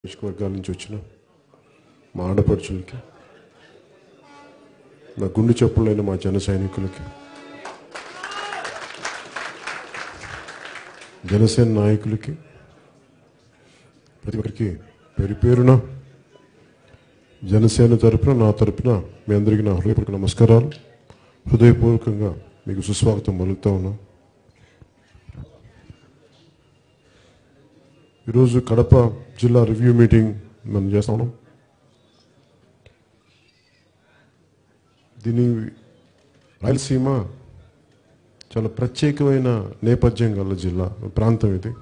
నియోజకవర్గాల నుంచి వచ్చిన మా ఆడపడుచులకి నా గుండె చెప్పులైన మా జన సైనికులకి జనసేన నాయకులకి ప్రతి ఒక్కరికి పేరు పేరున జనసేన తరపున నా తరపున మీ అందరికీ నా హృదయపూర్వక నమస్కారాలు హృదయపూర్వకంగా మీకు సుస్వాగతం పలుకుతా ఉన్నాం ఈరోజు కడప జిల్లా రివ్యూ మీటింగ్ మనం చేస్తా ఉన్నాం దీని రాయలసీమ చాలా ప్రత్యేకమైన నేపథ్యం గల జిల్లా ప్రాంతం ఇది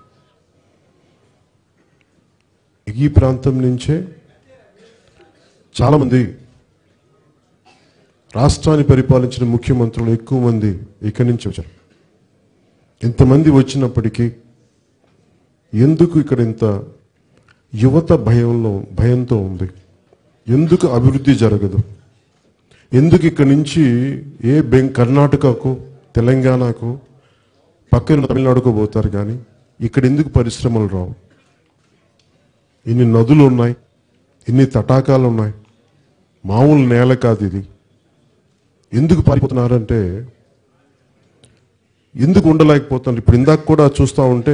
ఈ ప్రాంతం నుంచే చాలామంది రాష్ట్రాన్ని పరిపాలించిన ముఖ్యమంత్రులు ఎక్కువ మంది ఇక్కడి నుంచి వచ్చారు ఇంతమంది వచ్చినప్పటికీ ఎందుకు ఇక్కడ ఇంత యువత భయంలో భయంతో ఉంది ఎందుకు అభివృద్ధి జరగదు ఎందుకు ఇక్కడి నుంచి ఏ బెంగ్ కర్ణాటకకు తెలంగాణకు పక్కన తమిళనాడుకు పోతారు కానీ ఇక్కడ ఎందుకు పరిశ్రమలు రావు ఇన్ని నదులు ఉన్నాయి ఇన్ని తటాకాలు ఉన్నాయి మామూలు నేల కాదు ఇది ఎందుకు పారిపోతున్నారంటే ఎందుకు ఉండలేకపోతున్నారు ఇప్పుడు ఇందాక కూడా చూస్తూ ఉంటే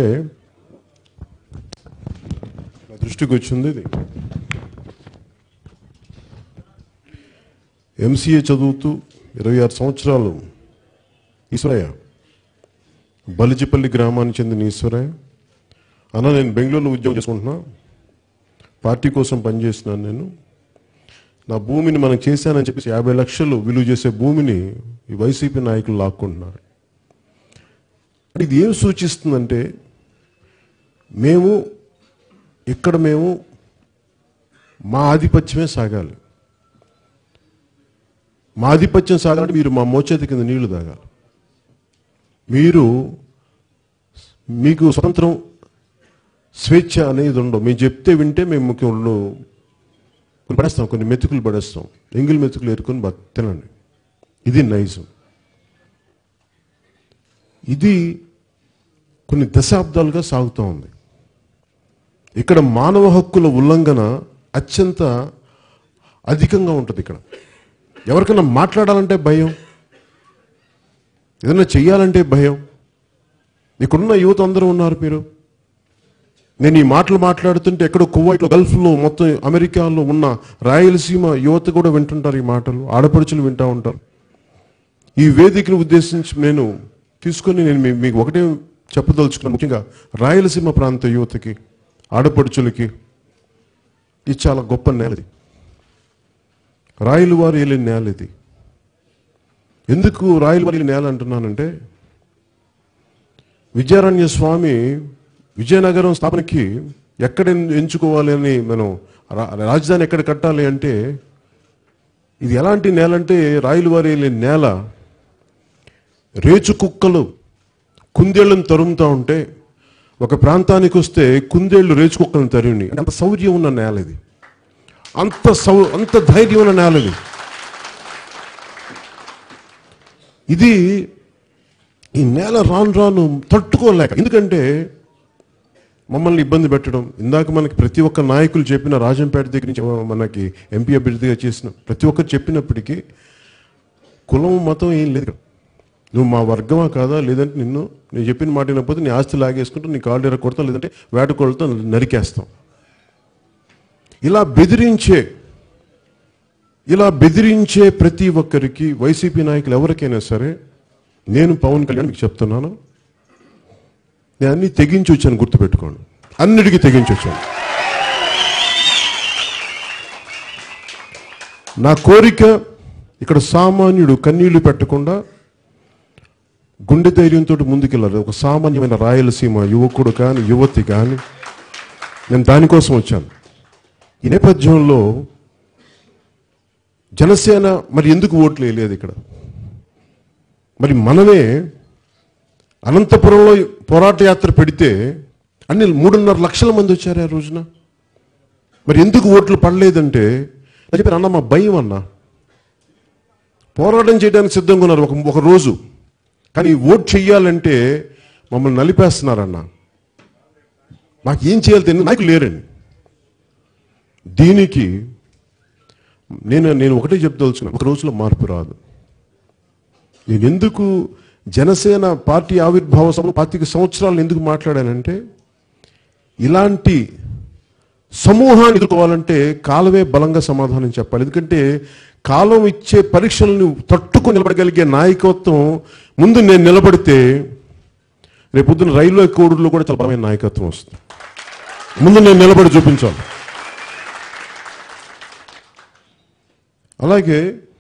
నా దృష్టికి వచ్చింది ఇది ఎంసీఏ చదువుతూ ఇరవై ఆరు సంవత్సరాలు ఈశ్వరయ్య బలిజిపల్లి గ్రామానికి చెందిన ఈశ్వరయ్య అన్న నేను బెంగళూరులో ఉద్యోగం చేసుకుంటున్నా పార్టీ కోసం పనిచేస్తున్నాను నేను నా భూమిని మనం చేశానని చెప్పేసి యాభై లక్షలు విలువ చేసే భూమిని ఈ వైసీపీ నాయకులు లాక్కుంటున్నారు అంటే ఇది ఏం సూచిస్తుందంటే మేము ఇక్కడ మేము మా ఆధిపత్యమే సాగాలి మా ఆధిపత్యం సాగాలంటే మీరు మా మోచేతి కింద నీళ్లు తాగాలి మీరు మీకు స్వతంత్రం స్వేచ్ఛ అనేది ఉండవు మేము చెప్తే వింటే మేము ముఖ్యం కొన్ని పడేస్తాం కొన్ని మెతుకులు పడేస్తాం ఎంగిల్ మెతుకులు ఏరుకొని బ- తినండి ఇది నైజం ఇది కొన్ని దశాబ్దాలుగా సాగుతూ ఉంది ఇక్కడ మానవ హక్కుల ఉల్లంఘన అత్యంత అధికంగా ఉంటుంది ఇక్కడ ఎవరికైనా మాట్లాడాలంటే భయం ఏదైనా చెయ్యాలంటే భయం ఇక్కడున్న యువత అందరూ ఉన్నారు మీరు నేను ఈ మాటలు మాట్లాడుతుంటే ఎక్కడో కువైట్లో గల్ఫ్లో మొత్తం అమెరికాలో ఉన్న రాయలసీమ యువత కూడా వింటుంటారు ఈ మాటలు ఆడపడుచులు వింటూ ఉంటారు ఈ వేదికను ఉద్దేశించి నేను తీసుకొని నేను మీ- మీకు ఒకటే చెప్పదలుచుకున్నాను ముఖ్యంగా రాయలసీమ ప్రాంత యువతకి ఆడపడుచులకి ఇది చాలా గొప్ప నేలది రాయలు వారు వెళ్ళిన నేల ఇది ఎందుకు రాయలు వారి నేల అంటున్నానంటే విద్యారణ్య స్వామి విజయనగరం స్థాపనకి ఎక్కడ ఎన్- ఎంచుకోవాలి అని మనం రా- రాజధాని ఎక్కడ కట్టాలి అంటే ఇది ఎలాంటి నేల అంటే రాయలు వారి వెళ్ళిన నేల రేచు కుక్కలు కుందేళ్లను తరుముతా ఉంటే ఒక ప్రాంతానికి వస్తే కుందేళ్లు రేచు కుక్కలను తరిమి అంత శౌర్యం ఉన్న నేల ఇది అంత సౌ అంత ధైర్యం ఉన్న నేల ఇది ఇది ఈ నేల రాను రాను తట్టుకోలేక ఎందుకంటే మమ్మల్ని ఇబ్బంది పెట్టడం ఇందాక మనకి ప్రతి ఒక్క నాయకులు చెప్పిన రాజంపేట దగ్గర నుంచి మనకి ఎంపీ అభ్యర్థిగా చేసిన ప్రతి ఒక్కరు చెప్పినప్పటికీ కులం మతం ఏం లేదు ఇక్కడ. నువ్వు మా వర్గమా కాదా లేదంటే నిన్ను నేను చెప్పిన మాట వినకపోతే నీ ఆస్తి లాగేసుకుంటూ నీ కాళ్ళు ఎర కొడతాం లేదంటే వేటకొడతాం నరికేస్తాం ఇలా బెదిరించే ఇలా బెదిరించే ప్రతి ఒక్కరికి వైసీపీ నాయకులు ఎవరికైనా సరే నేను పవన్ కళ్యాణ్ మీకు చెప్తున్నాను నేను అన్ని తెగించి వచ్చాను గుర్తుపెట్టుకోండి అన్నిటికీ తెగించి వచ్చాను నా కోరిక ఇక్కడ సామాన్యుడు కన్నీళ్లు పెట్టకుండా గుండె ధైర్యంతో ముందుకెళ్ళాలి ఒక సామాన్యమైన రాయలసీమ యువకుడు కానీ యువతి కానీ నేను దానికోసం వచ్చాను ఈ నేపథ్యంలో జనసేన మరి ఎందుకు ఓట్లు వేయలేదు ఇక్కడ మరి మనమే అనంతపురంలో పోరాట యాత్ర పెడితే అన్ని మూడున్నర లక్షల మంది వచ్చారు ఆ రోజున మరి ఎందుకు ఓట్లు పడలేదంటే నేను చెప్పాను అన్న మా భయం అన్న పోరాటం చేయడానికి సిద్ధంగా ఉన్నారు ఒక ఒక రోజు కానీ ఓట్ చెయ్యాలంటే మమ్మల్ని నలిపేస్తున్నారన్న మాకు ఏం చేయాలి తెలియదు నాయకులు లేరండి దీనికి నేను నేను ఒకటే చెప్దలుచుకున్నాను ఒక రోజులో మార్పు రాదు నేను ఎందుకు జనసేన పార్టీ ఆవిర్భావ సభ పాతిక సంవత్సరాలు ఎందుకు మాట్లాడానంటే ఇలాంటి సమూహాన్ని ఎదుర్కోవాలంటే కాలమే బలంగా సమాధానం చెప్పాలి ఎందుకంటే కాలం ఇచ్చే పరీక్షలను తట్టుకొని నిలబడగలిగే నాయకత్వం ముందు నేను నిలబడితే రేపొద్దున రైల్వే కోడుల్లో కూడా చాలా బలమైన నాయకత్వం వస్తుంది ముందు నేను నిలబడి చూపించాలి అలాగే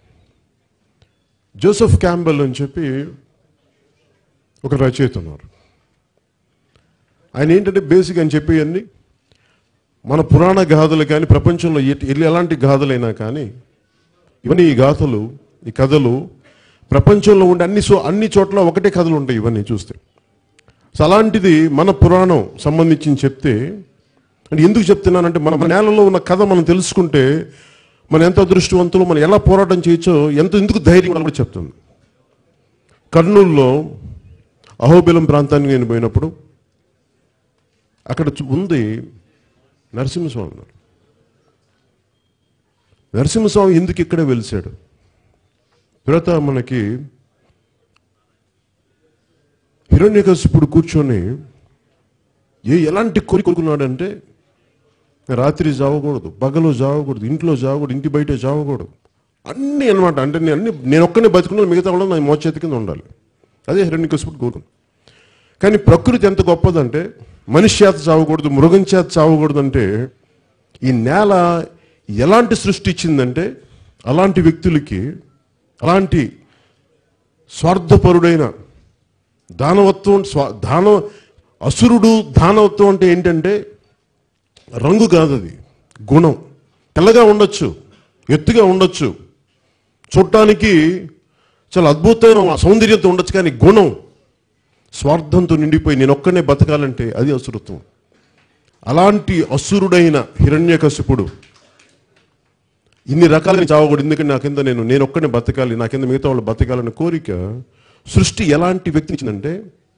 జోసెఫ్ క్యాంబెల్ అని చెప్పి ఒక రచయిత ఉన్నారు ఆయన ఏంటంటే బేసిక్ అని చెప్పేవన్నీ మన పురాణ గాథలు కానీ ప్రపంచంలో ఎట్- ఎల్లి- ఎలాంటి గాథలైనా కానీ ఇవన్నీ ఈ గాథలు ఈ కథలు ప్రపంచంలో ఉండే అన్ని సో అన్ని చోట్ల ఒకటే కథలు ఉంటాయి ఇవన్నీ చూస్తే సో అలాంటిది మన పురాణం సంబంధించి చెప్తే అంటే ఎందుకు చెప్తున్నానంటే మన మన నేలలో ఉన్న కథ మనం తెలుసుకుంటే మనం ఎంత అదృష్టవంతులు మనం ఎలా పోరాటం చేయొచ్చో ఎంత ఎందుకు ధైర్యం ఉండాలో కూడా చెప్తుంది కర్నూలులో అహోబిలం ప్రాంతానికి నేను పోయినప్పుడు అక్కడ చు- ఉంది నరసింహస్వామి ఉన్నారు నరసింహస్వామి ఎందుకు ఇక్కడే వెలిసాడు తర్వాత మనకి హిరణ్యకశిపుడు కూర్చొని ఏ ఎలాంటి కోరిక కోరుకున్నాడంటే రాత్రి చావకూడదు పగలు చావకూడదు ఇంట్లో చావకూడదు ఇంటి బయట చావకూడదు అన్నీ అన్నమాట అంటే నేను అన్ని నేను ఒక్కనే బతుకున్నా మిగతా కూడా నా మోచేతి కింద ఉండాలి అదే హిరణ్యకశిపుడు కోరుకున్నాను కానీ ప్రకృతి ఎంత గొప్పదంటే మనిషి చేత చావకూడదు మృగం చేత చావకూడదు అంటే ఈ నేల ఎలాంటి సృష్టి ఇచ్చిందంటే అలాంటి వ్యక్తులకి అలాంటి స్వార్థపరుడైన దానవత్వం స్వా దాన అసురుడు దానవత్వం అంటే ఏంటంటే రంగు కాదు అది గుణం తెల్లగా ఉండొచ్చు ఎత్తుగా ఉండొచ్చు చూడటానికి చాలా అద్భుతమైన సౌందర్యంతో ఉండొచ్చు కానీ గుణం స్వార్థంతో నిండిపోయి నేను ఒక్కనే బతకాలంటే అది అసురత్వం అలాంటి అసురుడైన హిరణ్యకశిపుడు ఇన్ని రకాలుగా చావకూడదు ఎందుకంటే నా కింద నేను నేను ఒక్కనే బతకాలి నా కింద మిగతా వాళ్ళు బతకాలనే కోరిక సృష్టి ఎలాంటి వ్యక్తిని ఇచ్చిందంటే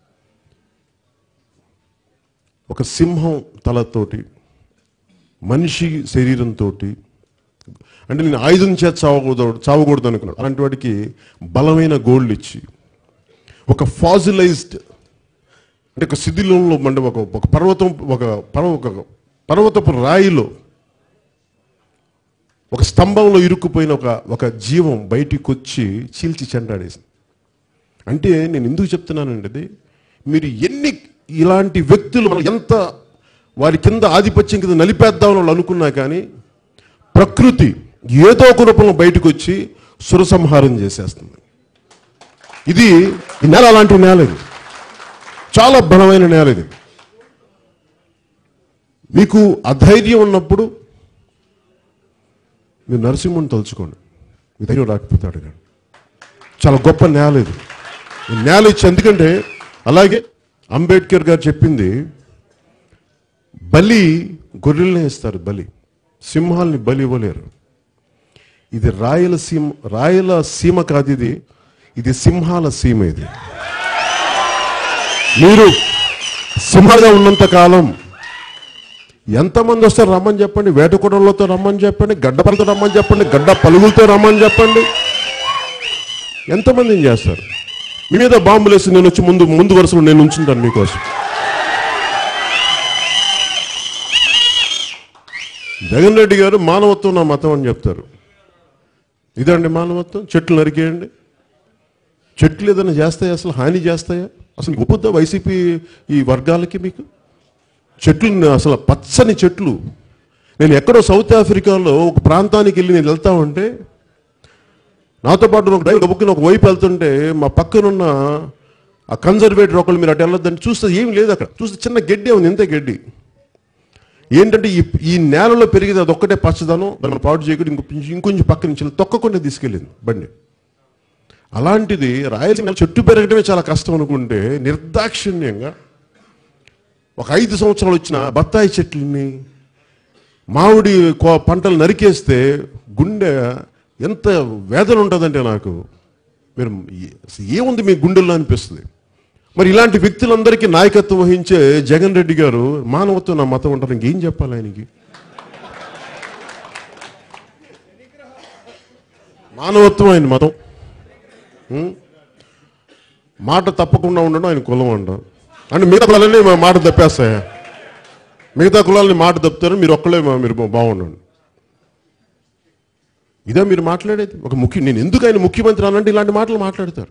ఒక సింహం తలతోటి మనిషి శరీరంతో అంటే నేను ఆయుధం చేత చావకూడదు చావకూడదు అనుకున్నాడు అలాంటి వాడికి బలమైన గోల్డ్ ఇచ్చి ఒక ఫాజిలైజ్డ్ అంటే ఒక శిథిలంలో అంటే ఒక ఒక పర్వతం ఒక పర్వ ఒక పర్వతపు రాయిలో ఒక స్తంభంలో ఇరుక్కుపోయిన ఒక ఒక జీవం బయటికి వచ్చి చీల్చి చెండాడేసింది అంటే నేను ఎందుకు చెప్తున్నానంటే అది మీరు ఎన్ని ఇలాంటి వ్యక్తులు మనం ఎంత వారి కింద ఆధిపత్యం కింద నలిపేద్దామని వాళ్ళు అనుకున్నా కానీ ప్రకృతి ఏదో ఒక రూపంలో బయటకు వచ్చి సురసంహారం చేసేస్తుంది ఇది ఈ నేల అలాంటి నేల ఇది చాలా బలమైన నేల ఇది మీకు అధైర్యం ఉన్నప్పుడు మీరు నరసింహుని తలుచుకోండి మీ ధైర్యం రాకపోతాడు కానీ చాలా గొప్ప నేల ఇది ఈ నేల ఇచ్చి ఎందుకంటే అలాగే అంబేద్కర్ గారు చెప్పింది బలి గొర్రెల్నే ఇస్తారు బలి సింహాల్ని బలి ఇవ్వలేరు ఇది రాయలసీమ రాయల సీమ కాదు ఇది ఇది సింహాల సీమ ఇది మీరు సింహగా ఉన్నంత కాలం ఎంతమంది వస్తారు రమ్మని చెప్పండి వేటకొడలతో రమ్మని చెప్పండి గడ్డపలతో రమ్మని చెప్పండి గడ్డ పలుగులతో రమ్మని చెప్పండి ఎంతమంది ఏం చేస్తారు మీ మీద బాంబులు వేసి నేను వచ్చి ముందు ముందు వరుసలో నేను ఉంచుంటాను మీకోసం జగన్ రెడ్డి గారు మానవత్వం నా మతం అని చెప్తారు ఇదండి మానవత్వం చెట్లు నరికేయండి చెట్లు ఏదైనా చేస్తాయా అసలు హాని చేస్తాయా అసలు ఒప్పుద్దా వైసీపీ ఈ వర్గాలకి మీకు చెట్లు అసలు పచ్చని చెట్లు నేను ఎక్కడో సౌత్ ఆఫ్రికాలో ఒక ప్రాంతానికి వెళ్ళి నేను వెళ్తా ఉంటే నాతో పాటు ఒక డ్రైవర్ బుక్కిన ఒక వైపు వెళ్తుంటే మా పక్కనున్న ఆ కన్జర్వేటర్ ఒకళ్ళు మీరు అటు వెళ్ళొద్దని చూస్తే ఏం లేదు అక్కడ చూస్తే చిన్న గడ్డి ఉంది ఇంతే గడ్డి ఏంటంటే ఈ ఈ నేలలో పెరిగేది అది ఒక్కటే పచ్చదనం దాన్ని పాడు చేయకుండా ఇంకొంచెం ఇంకొంచెం పక్క నుంచి తొక్కకుండా తీసుకెళ్ళింది బండి అలాంటిది రాయలసీమ చెట్టు పెరగడమే చాలా కష్టం అనుకుంటే నిర్దాక్షిణ్యంగా ఒక ఐదు సంవత్సరాలు వచ్చిన బత్తాయి చెట్లని మామిడి కో- పంటలు నరికేస్తే గుండె ఎంత వేదన ఉంటుందంటే నాకు మీరు ఏ- అసలు ఏముంది మీ గుండెల్లో అనిపిస్తుంది మరి ఇలాంటి వ్యక్తులందరికీ నాయకత్వం వహించే జగన్ రెడ్డి గారు మానవత్వం నా మతం ఉంటారు ఇంకేం చెప్పాలి ఆయనకి మానవత్వం ఆయన మతం ఉం? మాట తప్పకుండా ఉండడం ఆయన కులం అంట అంటే మిగతా కులాలన్నీ మా మాట తప్పేస్తాయా మిగతా కులాలని మాట తప్పుతారు మీరు ఒక్కళ్ళే మా- మీరు బాగుండండి ఇదే మీరు మాట్లాడేది ఒక ముఖ్య నేను ఎందుకు ఆయన ముఖ్యమంత్రి అనంటే ఇలాంటి మాటలు మాట్లాడతారు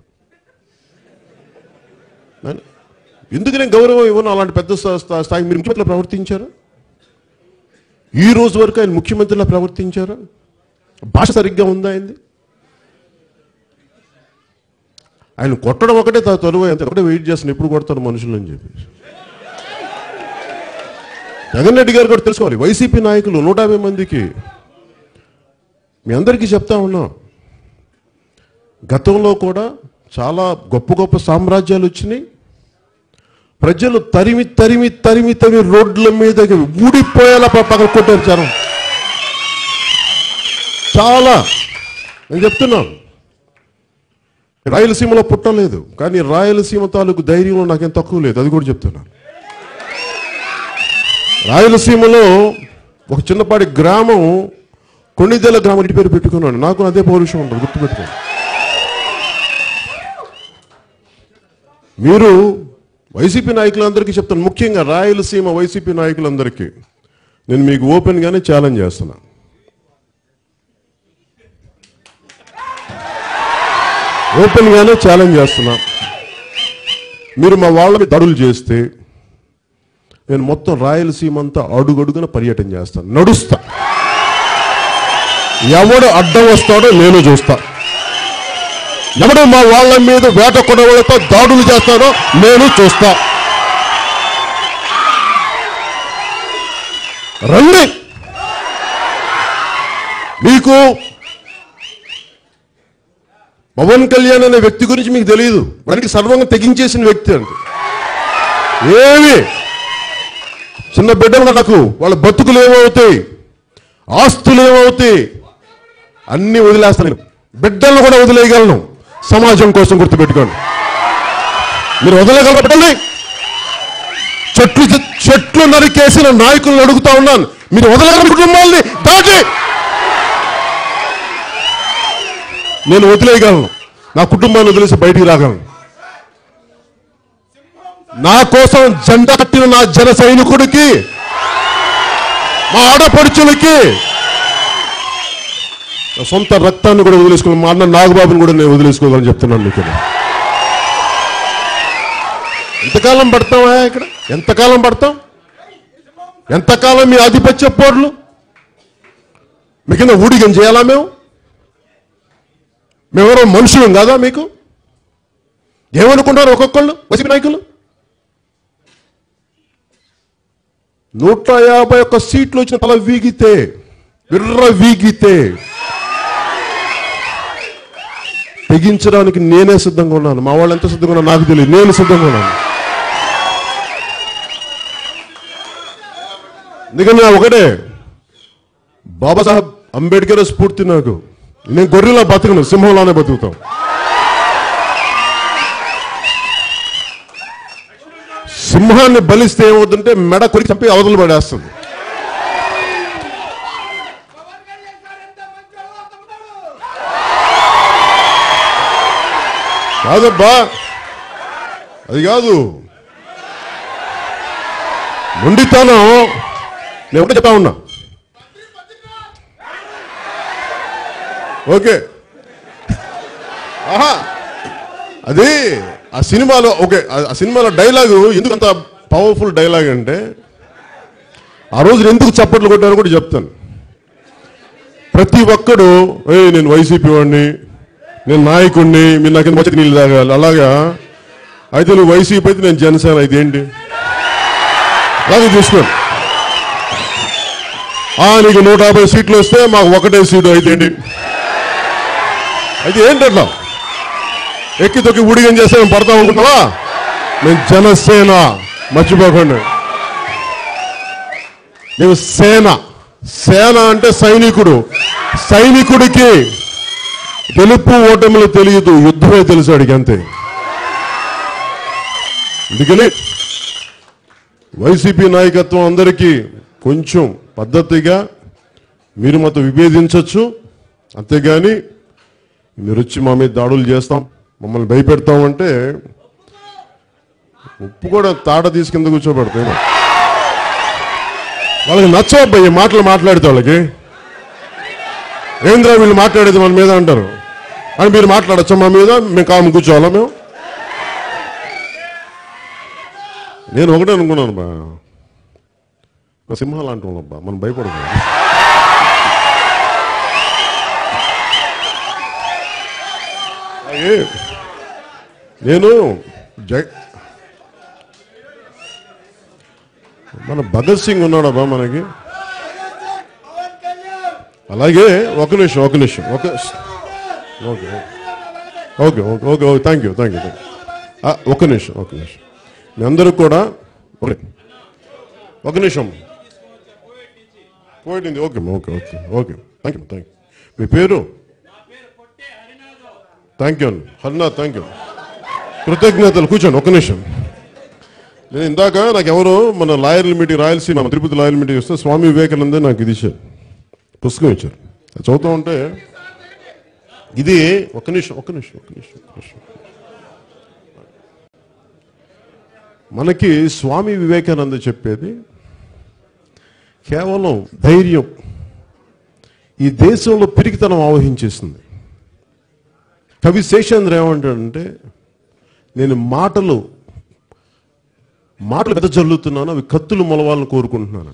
నాన్న, ఎందుకు నేను గౌరవం ఇవ్వను అలాంటి పెద్ద స్థా- స్థా- స్థాయికి మీరు ముఖ్యమంత్రిలా ప్రవర్తించారు ఈ రోజు వరకు ఆయన ముఖ్యమంత్రిలా ప్రవర్తించారా భాష సరిగ్గా ఉందా అయింది ఆయన కొట్టడం ఒకటే తా- తరువు ఎంత ఒకటే వెయిట్ చేస్తాను ఎప్పుడు కొడతారు మనుషులు అని చెప్పి జగన్ రెడ్డి గారు కూడా తెలుసుకోవాలి వైసీపీ నాయకులు నూట యాభై మందికి మీ అందరికీ చెప్తా ఉన్నా గతంలో కూడా చాలా గొప్ప గొప్ప సామ్రాజ్యాలు వచ్చినాయి ప్రజలు తరిమి తరిమి తరిమి తరిమి రోడ్ల మీద ఊడిపోయేలా ప- పగల కొట్టారు జనం చాలా నేను చెప్తున్నాను రాయలసీమలో పుట్టలేదు కానీ రాయలసీమ తాలూకు ధైర్యంలో నాకేం తక్కువ లేదు అది కూడా చెప్తున్నాను రాయలసీమలో ఒక చిన్నపాటి గ్రామం కొన్నిదెల గ్రామం ఇంటి పేరు పెట్టుకున్నాడు నాకు అదే పౌరుషం ఉంటుంది గుర్తుపెట్టుకోండి మీరు వైసీపీ నాయకులందరికీ చెప్తాను ముఖ్యంగా రాయలసీమ వైసీపీ నాయకులందరికీ నేను మీకు ఓపెన్గానే ఛాలెంజ్ చేస్తున్నా ఓపెన్గానే ఛాలెంజ్ చేస్తున్నా మీరు మా వాళ్ళని దాడులు చేస్తే నేను మొత్తం రాయలసీమ అంతా అడుగడుగున పర్యటన చేస్తాను నడుస్తా ఎవడు అడ్డం వస్తాడో నేను చూస్తా ఎవడు మా వాళ్ళ మీద వేట కొడవలతో దాడులు చేస్తాడో నేను చూస్తా రండి మీకు పవన్ కళ్యాణ్ అనే వ్యక్తి గురించి మీకు తెలియదు వారికి సర్వంగా తెగించేసిన వ్యక్తి అంట ఏమి చిన్న బిడ్డలు నాకు వాళ్ళ బతుకులు ఏమవుతాయి ఆస్తులు ఏమవుతాయి అన్ని వదిలేస్తాను నేను. బిడ్డలను కూడా వదిలేయగలను సమాజం కోసం గుర్తుపెట్టుకోండి మీరు వదలగలరు పెట్టండి చెట్లు చెట్లు నరికేసిన నాయకులను అడుగుతా ఉన్నాను మీరు వదలగల కుటుంబాల్ని దాటి నేను వదిలేయగలను నా కుటుంబాన్ని వదిలేసి బయటికి రాగలను నా కోసం జెండా కట్టిన నా జన సైనికుడికి మా ఆడపడుచులకి నా సొంత రక్తాన్ని కూడా వదిలేసుకోగలను మా అన్న నాగబాబుని కూడా నేను వదిలేసుకోగలను చెప్తున్నాను మీకు నేను. ఎంతకాలం పడతామా ఇక్కడ ఎంతకాలం పడతాం ఎంతకాలం మీ ఆధిపత్య పోర్లు మీ కింద ఊడిగం చేయాలా మేము మేమెవరో మనుషులం కాదా మీకు ఏమనుకుంటారు ఒక్కొక్కళ్ళు వైసీపీ నాయకులు నూట యాభై ఒక్క సీట్లు వచ్చిన తల వీగితే విర్ర వీగితే తెగించడానికి నేనే సిద్ధంగా ఉన్నాను మా వాళ్ళు ఎంత సిద్ధంగా ఉన్నా నాకు తెలియదు నేను సిద్ధంగా ఉన్నాను ఎందుకంటే నా ఒకటే బాబాసాహెబ్ అంబేద్కర్ స్ఫూర్తి నాకు నేను గొర్రెలా బతకను సింహంలానే బతుకుతాం సింహాన్ని బలిస్తే ఏమవుతుంటే మెడ కొరికి చంపి అవతలు పడేస్తుంది పవన్ కళ్యాణ్ సార్ ఎంత మంచోడో తమ్ముడు కాదబ్బా అది కాదు మొండితనం నేను ఒకటే చెప్తా ఉన్నా ఓకే ఆహా అది ఆ సినిమాలో ఓకే ఆ- ఆ సినిమాలో డైలాగు ఎందుకు అంత పవర్ఫుల్ డైలాగ్ అంటే ఆ రోజు ఎందుకు చప్పట్లు కొట్టారో కూడా చెప్తాను ప్రతి ఒక్కడు ఏ నేను వైసీపీ వాడిని నేను నాయకుడిని మీరు నాకు కింద వచ్చి నీళ్ళు తాగాలి అలాగా అయితే నువ్వు వైసీపీ అయితే నేను జనసేన అయితే ఏంటి అలాగే చూసుకోండి ఆ నీకు నూట యాభై సీట్లు వస్తే మాకు ఒకటే సీటు అయితే ఏంటి అయితే ఏంటి అట్లా ఎక్కి తొక్కి ఊడిగం చేస్తే మేము పడతాం అనుకుంటున్నావా నేను జనసేన మర్చిపోకండి మేము సేన సేన అంటే సైనికుడు సైనికుడికి గెలుపు ఓటములు తెలియదు యుద్ధమే తెలుసు వాడికి అంతే అందుకని వైసీపీ నాయకత్వం అందరికీ కొంచెం పద్ధతిగా మీరు మాతో విభేదించవచ్చు అంతేగాని మీరు వచ్చి మా మీద దాడులు చేస్తాం మమ్మల్ని భయపెడతామంటే ఉప్పు కూడా తాట తీసి కింద కూర్చోబెడతాయి వాళ్ళకి నచ్చవబ్బా ఈ మాటలు మాట్లాడితే వాళ్ళకి ఏంద్రా వీళ్ళు మాట్లాడేది మన మీద అంటారు అని మీరు మాట్లాడచ్చా మా మీద మేము కాము కూర్చోవాలా మేము నేను ఒకటే అనుకున్నాను బా ఒక సింహాలు అంటున్నాం అబ్బా మనం భయపడకూడదు అలాగే నేను జై మన భగత్ సింగ్ ఉన్నాడబ్బా మనకి పవన్ కళ్యాణ్ అలాగే ఒక నిమిషం ఒక నిమిషం ఒక okay okay okay okay okay thank you thank you ఒక నిమిషం ఒక నిమిషం మీ అందరూ కూడా ఒకటి ఒక నిమిషం పోయింది okay okay okay okay thank you thank you మీ పేరు థ్యాంక్ యూ అండి హరినాథ్ థ్యాంక్ యూ కృతజ్ఞతలు కూర్చోండి ఒక నిమిషం నేను ఇందాక నాకు ఎవరో మన లాయర్ల మీటింగ్ రాయలసీమ తిరుపతి లాయర్ల మీటింగ్ వస్తే స్వామి వివేకానందే నాకు ఇది ఇచ్చారు పుస్తకం ఇచ్చారు అది చదువుతూ ఉంటే ఇది ఒక నిమిషం ఒక నిమిషం ఒక నిమిషం ఒక నిమిషం మనకి స్వామి వివేకానంద చెప్పేది కేవలం ధైర్యం ఈ దేశంలో పిరికితనం ఆవహించేసింది కవి శేషేంద్ర ఏమంటాడంటే నేను మాటలు మాటలు పెద్ద జల్లుతున్నాను అవి కత్తులు మొలవాలని కోరుకుంటున్నాను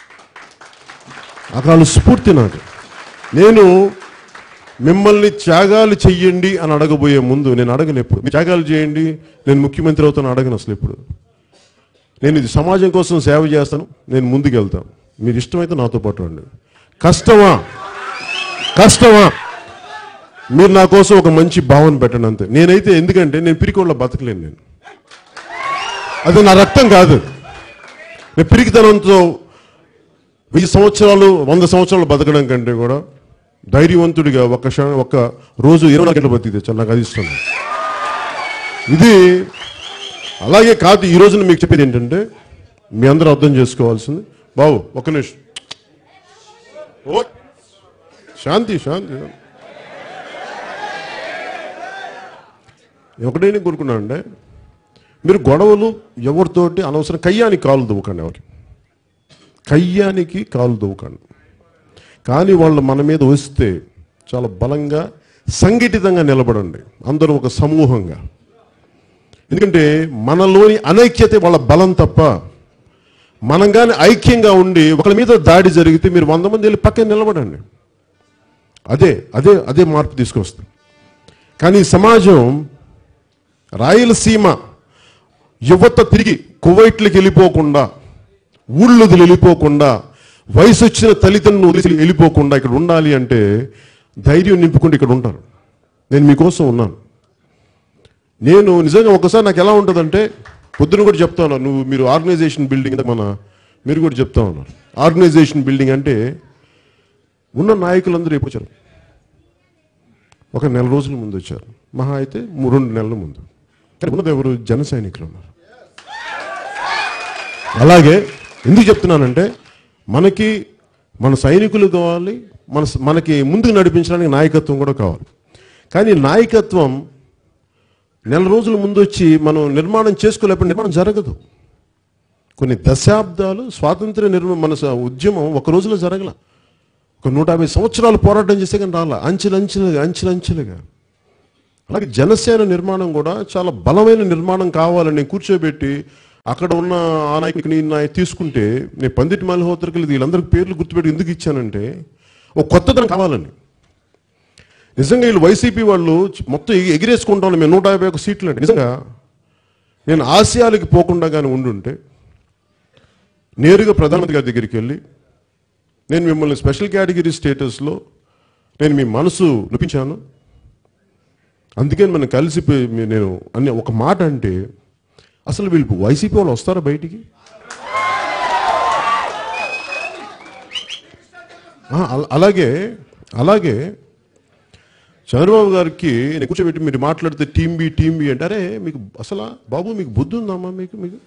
అకాల స్ఫూర్తి నాకు నేను మిమ్మల్ని త్యాగాలు చెయ్యండి అని అడగబోయే ముందు నేను అడగను ఎప్పుడు మీరు త్యాగాలు చేయండి నేను ముఖ్యమంత్రి అవుతాను అడగను అసలు ఎప్పుడు నేను ఇది సమాజం కోసం సేవ చేస్తాను నేను ముందుకు వెళ్తాను మీరు ఇష్టమైతే నాతో పాటు రండి కష్టమా కష్టమా మీరు నా కోసం ఒక మంచి భావన పెట్టండి అంతే నేనైతే ఎందుకంటే నేను పిరికోళ్ళ బతకలేను నేను అది నా రక్తం కాదు నేను పిరికితనంతో వెయ్యి సంవత్సరాలు వంద సంవత్సరాలు బతకడం కంటే కూడా ధైర్యవంతుడిగా ఒక క్షణం ఒక రోజు ఇరవై నాలుగు గంటలు బతికితే చాలా నాకు అది ఇష్టం ఇది అలాగే కాదు ఈ రోజున మీకు చెప్పేది ఏంటంటే మీ అందరూ అర్థం చేసుకోవాల్సింది బాబు ఒక నిమిషం ఓ శాంతి శాంతి ఒకటే నేను కోరుకున్నాను అంటే మీరు గొడవలు ఎవరితోటి అనవసరం కయ్యానికి కాలు దువ్వకండి ఎవరికి కయ్యానికి కాలు దువ్వకండి కానీ వాళ్ళు మన మీద వస్తే చాలా బలంగా సంఘటితంగా నిలబడండి అందరూ ఒక సమూహంగా ఎందుకంటే మనలోని అనైక్యతే వాళ్ళ బలం తప్ప మనం కానీ ఐక్యంగా ఉండి ఒకరి మీద దాడి జరిగితే మీరు వంద మంది వెళ్ళి పక్కన నిలబడండి అదే అదే అదే మార్పు తీసుకొస్తుంది కానీ ఈ సమాజం రాయలసీమ యువత తిరిగి కువైట్లకి వెళ్ళిపోకుండా ఊళ్ళో వదిలి వెళ్ళిపోకుండా వయసు వచ్చిన తల్లిదండ్రులు వదిలి వెళ్ళిపోకుండా ఇక్కడ ఉండాలి అంటే ధైర్యం నింపుకుంటూ ఇక్కడ ఉంటారు నేను మీకోసం ఉన్నాను నేను నిజంగా ఒకసారి నాకు ఎలా ఉంటుందంటే పొద్దున కూడా చెప్తా ఉన్నాను నువ్వు మీరు ఆర్గనైజేషన్ బిల్డింగ్ ఇందాక మన మీరు కూడా చెప్తా ఉన్నారు ఆర్గనైజేషన్ బిల్డింగ్ అంటే ఉన్న నాయకులందరూ ఎప్పుడు వచ్చారు ఒక నెల రోజుల ముందు వచ్చారు మహా అయితే మూ- రెండు నెలల ముందు కానీ ఉన్నది ఎవరు జన సైనికులు ఉన్నారు అలాగే ఎందుకు చెప్తున్నానంటే మనకి మన సైనికులు కావాలి మన మనకి ముందుకు నడిపించడానికి నాయకత్వం కూడా కావాలి కానీ నాయకత్వం నెల రోజుల ముందు వచ్చి మనం నిర్మాణం చేసుకోలేకపోతే నిర్మాణం జరగదు కొన్ని దశాబ్దాలు స్వాతంత్ర నిర్మ మన స- ఉద్యమం ఒక రోజులో జరగల ఒక నూట యాభై సంవత్సరాలు పోరాటం చేస్తే కానీ రాలా అంచెలంచెలుగా అంచెలంచెలుగా అలాగే జనసేన నిర్మాణం కూడా చాలా బలమైన నిర్మాణం కావాలని కూర్చోబెట్టి అక్కడ ఉన్న ఆ నాయకుడిని ఈ నాయకుడిని తీసుకుంటే నేను పందిటి మల్హోత్రకి వీళ్ళందరికీ పేర్లు గుర్తుపెట్టి ఎందుకు ఇచ్చానంటే ఒక కొత్తదనం కావాలని నిజంగా వీళ్ళు వైసీపీ వాళ్ళు మొత్తం ఎగి- ఎగిరేసుకుంటాం మేము నూట యాభై ఒక సీట్లు అంటే నిజంగా నేను ఆసియాలకి పోకుండా కానీ ఉండుంటే నేరుగా ప్రధానమంత్రి గారి దగ్గరికి వెళ్ళి నేను మిమ్మల్ని స్పెషల్ కేటగిరీ స్టేటస్లో నేను మీ మనసు నొప్పించాను అందుకని మనం కలిసిపోయి మీ- నేను అనే ఒక మాట అంటే అసలు వీళ్ళు వైసీపీ వాళ్ళు వస్తారా బయటికి ఆ, అల- అలాగే అలాగే చంద్రబాబు గారికి నేను కూర్చోబెట్టి మీరు మాట్లాడితే టీం బి టీం బి అంటే అరే మీకు అసలు బాబు మీకు బుద్ధి ఉందమ్మా మీకు మీకు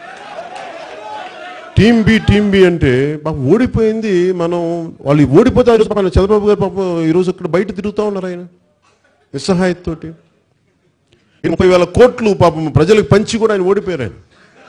టీం బి టీం బి అంటే పాపం ఓడిపోయింది మనం వాళ్ళు ఓడిపోతే ఆ రోజు పాపం చంద్రబాబు గారు పాపం ఈరోజు ఇక్కడ బయట తిరుగుతూ ఉన్నారు ఆయన నిస్సహాయతతోటి ఈ ముప్పై వేల కోట్లు పాపం ప్రజలకు పంచి కూడా ఆయన ఓడిపోయారు ఆయన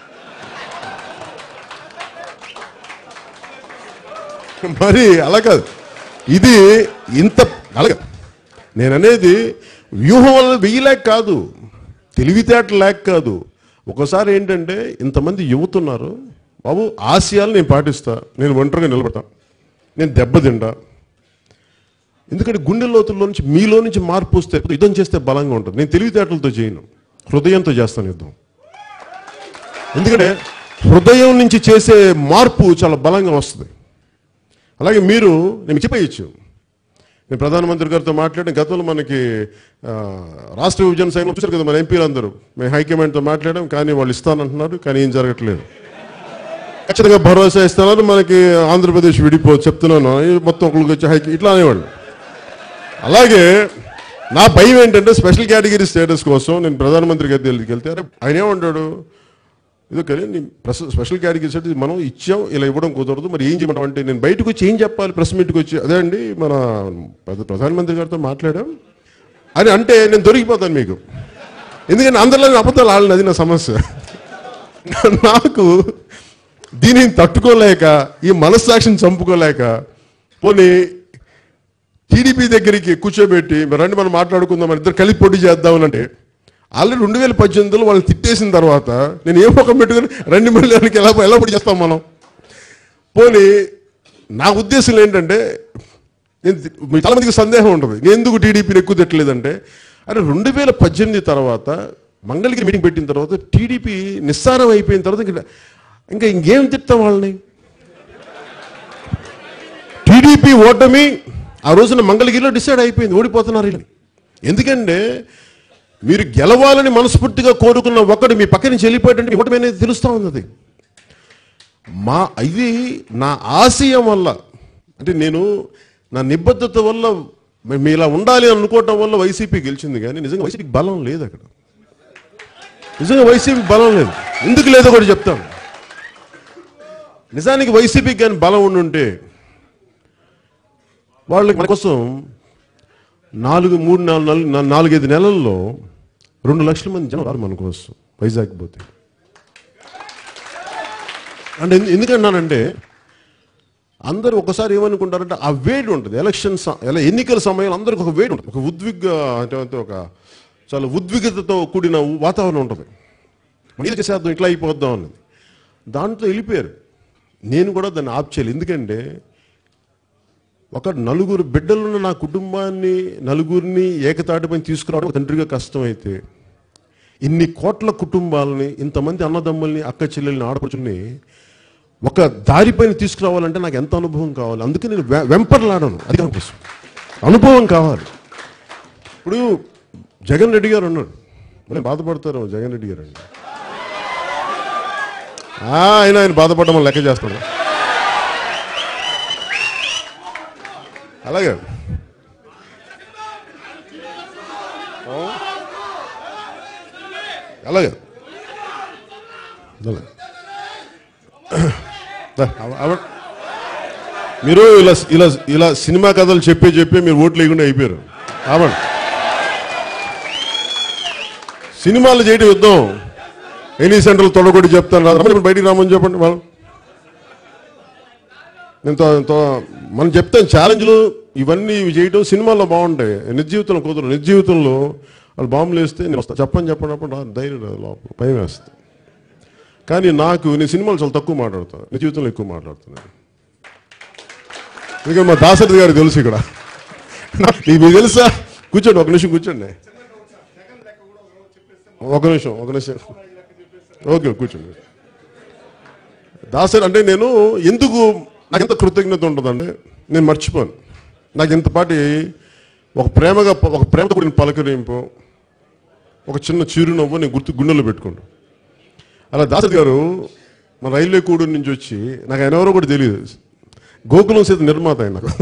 మరి అలా కాదు ఇది ఇంత అలాగే నేను అనేది వ్యూహం వల్ల వెయ్యలేక కాదు తెలివితేటలు లేక కాదు ఒకసారి ఏంటంటే ఇంతమంది యువతున్నారు బాబు ఆశయాలు నేను పాటిస్తా నేను ఒంటరిగా నిలబడతా నేను దెబ్బతింటా ఎందుకంటే గుండె లోతుల్లో నుంచి మీలో నుంచి మార్పు వస్తే యుద్ధం చేస్తే బలంగా ఉంటుంది నేను తెలివితేటలతో చేయను హృదయంతో చేస్తాను యుద్ధం ఎందుకంటే హృదయం నుంచి చేసే మార్పు చాలా బలంగా వస్తుంది అలాగే మీరు నేను చెప్పేయచ్చు నేను ప్రధానమంత్రి గారితో మాట్లాడిన గతంలో మనకి ఆ, రాష్ట్ర విభజన సైన్యం చూశారు కదా మన ఎంపీలు అందరూ మేము హైకమాండ్తో మాట్లాడాం కానీ వాళ్ళు ఇస్తానంటున్నారు కానీ ఏం జరగట్లేదు ఖచ్చితంగా భరోసా ఇస్తున్నారు మనకి ఆంధ్రప్రదేశ్ విడిపో చెప్తున్నాను ఈ మొత్తం ఒకరికి వచ్చి హైకి ఇట్లా అనేవాళ్ళు అలాగే నా భయం ఏంటంటే స్పెషల్ కేటగిరీ స్టేటస్ కోసం నేను ప్రధానమంత్రి గారి దగ్గరికి వెళ్తే అరే ఆయన ఏమంటాడు ఇది కానీ నీ ప్రెస్ స్పెషల్ కేటగిరీ స్టేటస్ మనం ఇచ్చాం ఇలా ఇవ్వడం కుదరదు మరి ఏం చేయమంటాం అంటే నేను బయటకు వచ్చి ఏం చెప్పాలి ప్రెస్ మీట్కి వచ్చి అదే అండి మన ప్రధ- ప్రధానమంత్రి గారితో మాట్లాడాం అని అంటే నేను దొరికిపోతాను మీకు ఎందుకంటే అందరిలో నేను అబద్ధాలు ఆడలేదు అది నా సమస్య నాకు దీనిని తట్టుకోలేక ఈ మనస్సాక్షిని చంపుకోలేక పోనీ టీడీపీ దగ్గరికి కూర్చోబెట్టి మరి రండి మనం మాట్లాడుకుందాం మన ఇద్దరు కలిపి పోటీ చేద్దామనంటే ఆల్రెడీ రెండు వేల పద్దెనిమిదిలో వాళ్ళని తిట్టేసిన తర్వాత నేను ఏ ముఖం పెట్టుకుని రెండు మిలియన్కి ఎలా ఎలా పోటీ చేస్తాం మనం పోనీ నా ఉద్దేశం ఏంటంటే నేను మీ చాలా మందికి సందేహం ఉంటుంది నేను ఎందుకు టీడీపీని ఎక్కువ తిట్టలేదంటే అరే రెండు వేల పద్దెనిమిది తర్వాత మంగళగిరి మీటింగ్ పెట్టిన తర్వాత టీడీపీ నిస్సారం అయిపోయిన తర్వాత ఇంకా ఇంకా ఇంకేం తిట్టాం వాళ్ళని టీడీపీ ఓటమి ఆ రోజున మంగళగిరిలో డిసైడ్ అయిపోయింది ఓడిపోతున్నారు వీళ్ళు. ఎందుకంటే మీరు గెలవాలని మనస్ఫూర్తిగా కోరుకున్న ఒకడు మీ పక్క నుంచి వెళ్ళిపోయాడంటే మీ ఓటమి అనేది తెలుస్తూ ఉంది అది. మా ఇది నా ఆశయం వల్ల అంటే నేను నా నిబద్ధత వల్ల మే- మీ ఇలా ఉండాలి అని అనుకోవటం వల్ల వైసీపీ గెలిచింది కానీ నిజంగా వైసీపీకి బలం లేదు అక్కడ నిజంగా వైసీపీకి బలం లేదు ఎందుకు లేదో కూడా చెప్తాను నిజానికి వైసీపీకి కానీ బలం ఉండుంటే వాళ్ళకి మన కోసం నాలుగు మూడు నాలుగు నాలుగు నా- నాలుగైదు నెలల్లో రెండు లక్షల మంది జనం రారు మన కోసం వైజాగ్ పోతే అంటే ఎందు- ఎందుకన్నానంటే అందరూ ఒకసారి ఏమనుకుంటారంటే ఆ వేడి ఉంటుంది ఎలక్షన్ స- ఎలా ఎన్నికల సమయంలో అందరికి ఒక వేడి ఉంటుంది ఒక ఉద్విగ్గ అంటే అంటే ఒక చాలా ఉద్విగ్నతతో కూడిన వాతావరణం ఉంటుంది మళ్ళీ చేసేద్దాం ఇట్లా అయిపోద్దాం అన్నది దాంట్లో వెళ్ళిపోయారు నేను కూడా దాన్ని ఆప్ చేయాలి ఎందుకంటే ఒక నలుగురు బిడ్డలున్న నా కుటుంబాన్ని నలుగురిని ఏకతాటిపై తీసుకురావడం ఒక తండ్రిగా కష్టమైతే ఇన్ని కోట్ల కుటుంబాలని ఇంతమంది అన్నదమ్ముల్ని అక్క చెల్లెల్ని ఆడపడుచుని ఒక దారిపైన తీసుకురావాలంటే నాకు ఎంత అనుభవం కావాలి అందుకే నేను వె- వెంపర్లాడను అధికారం కోసం అనుభవం కావాలి ఇప్పుడు జగన్ రెడ్డి గారు ఉన్నాడు మరి బాధపడతారు జగన్ రెడ్డి గారు అండి ఆ, ఆయన ఆయన బాధపడమని లెక్క చేస్తాడు అలాగే ఆ? అలాగే అలాగే. దా, ఆవ- ఆవ- మీరు ఇలా ఇలా ఇలా సినిమా కథలు చెప్పి చెప్పి మీరు ఓట్లు లేకుండా అయిపోయారు ఆవండి సినిమాలు చేయడం యుద్ధం ఎనీ సెంటర్లు తొడగొట్టి చెప్తాను రా రమ్మని ఇప్పుడు బయటికి రామని చెప్పండి వాళ్ళు నేను తో- తో- మనం చెప్తాం ఛాలెంజ్లు ఇవన్నీ ఇవి చేయడం సినిమాల్లో బాగుంటాయి నిజ జీవితంలో కుదరదు నిజ జీవితంలో వాళ్ళు బాంబులు వేస్తే నేను వస్తా చెప్పని చెప్పినప్పుడు రా, ధైర్యం రాదు లోపల భయం వేస్తుంది కానీ నాకు నేను సినిమాలు చాలా తక్కువ మాట్లాడతాను నిజ జీవితంలో ఎక్కువ మాట్లాడుతున్నాను ఎందుకంటే మా దాసరి గారు తెలుసు ఇక్కడ నీకు మీకు తెలుసా కూర్చోండి ఒక నిమిషం కూర్చోండి ఒక నిమిషం ఒక నిమిషం ఓకే కూర్చోండి దాసరి అంటే నేను ఎందుకు నాకు ఎంత కృతజ్ఞత ఉంటుందంటే నేను మర్చిపోను నాకు ఇంతపాటి ఒక ప్రేమగా ఒక ప్రేమతో కూడిన పలకరింపు ఒక చిన్న చిరునవ్వు నేను గుర్తు గుండెల్లో పెట్టుకుంటాను అలా దాసరి గారు మన రైల్వే కూడూరు నుంచి వచ్చి నాకు ఆయన ఎవరో కూడా తెలియదు గోకులం సీత నిర్మాత ఆయన నాకు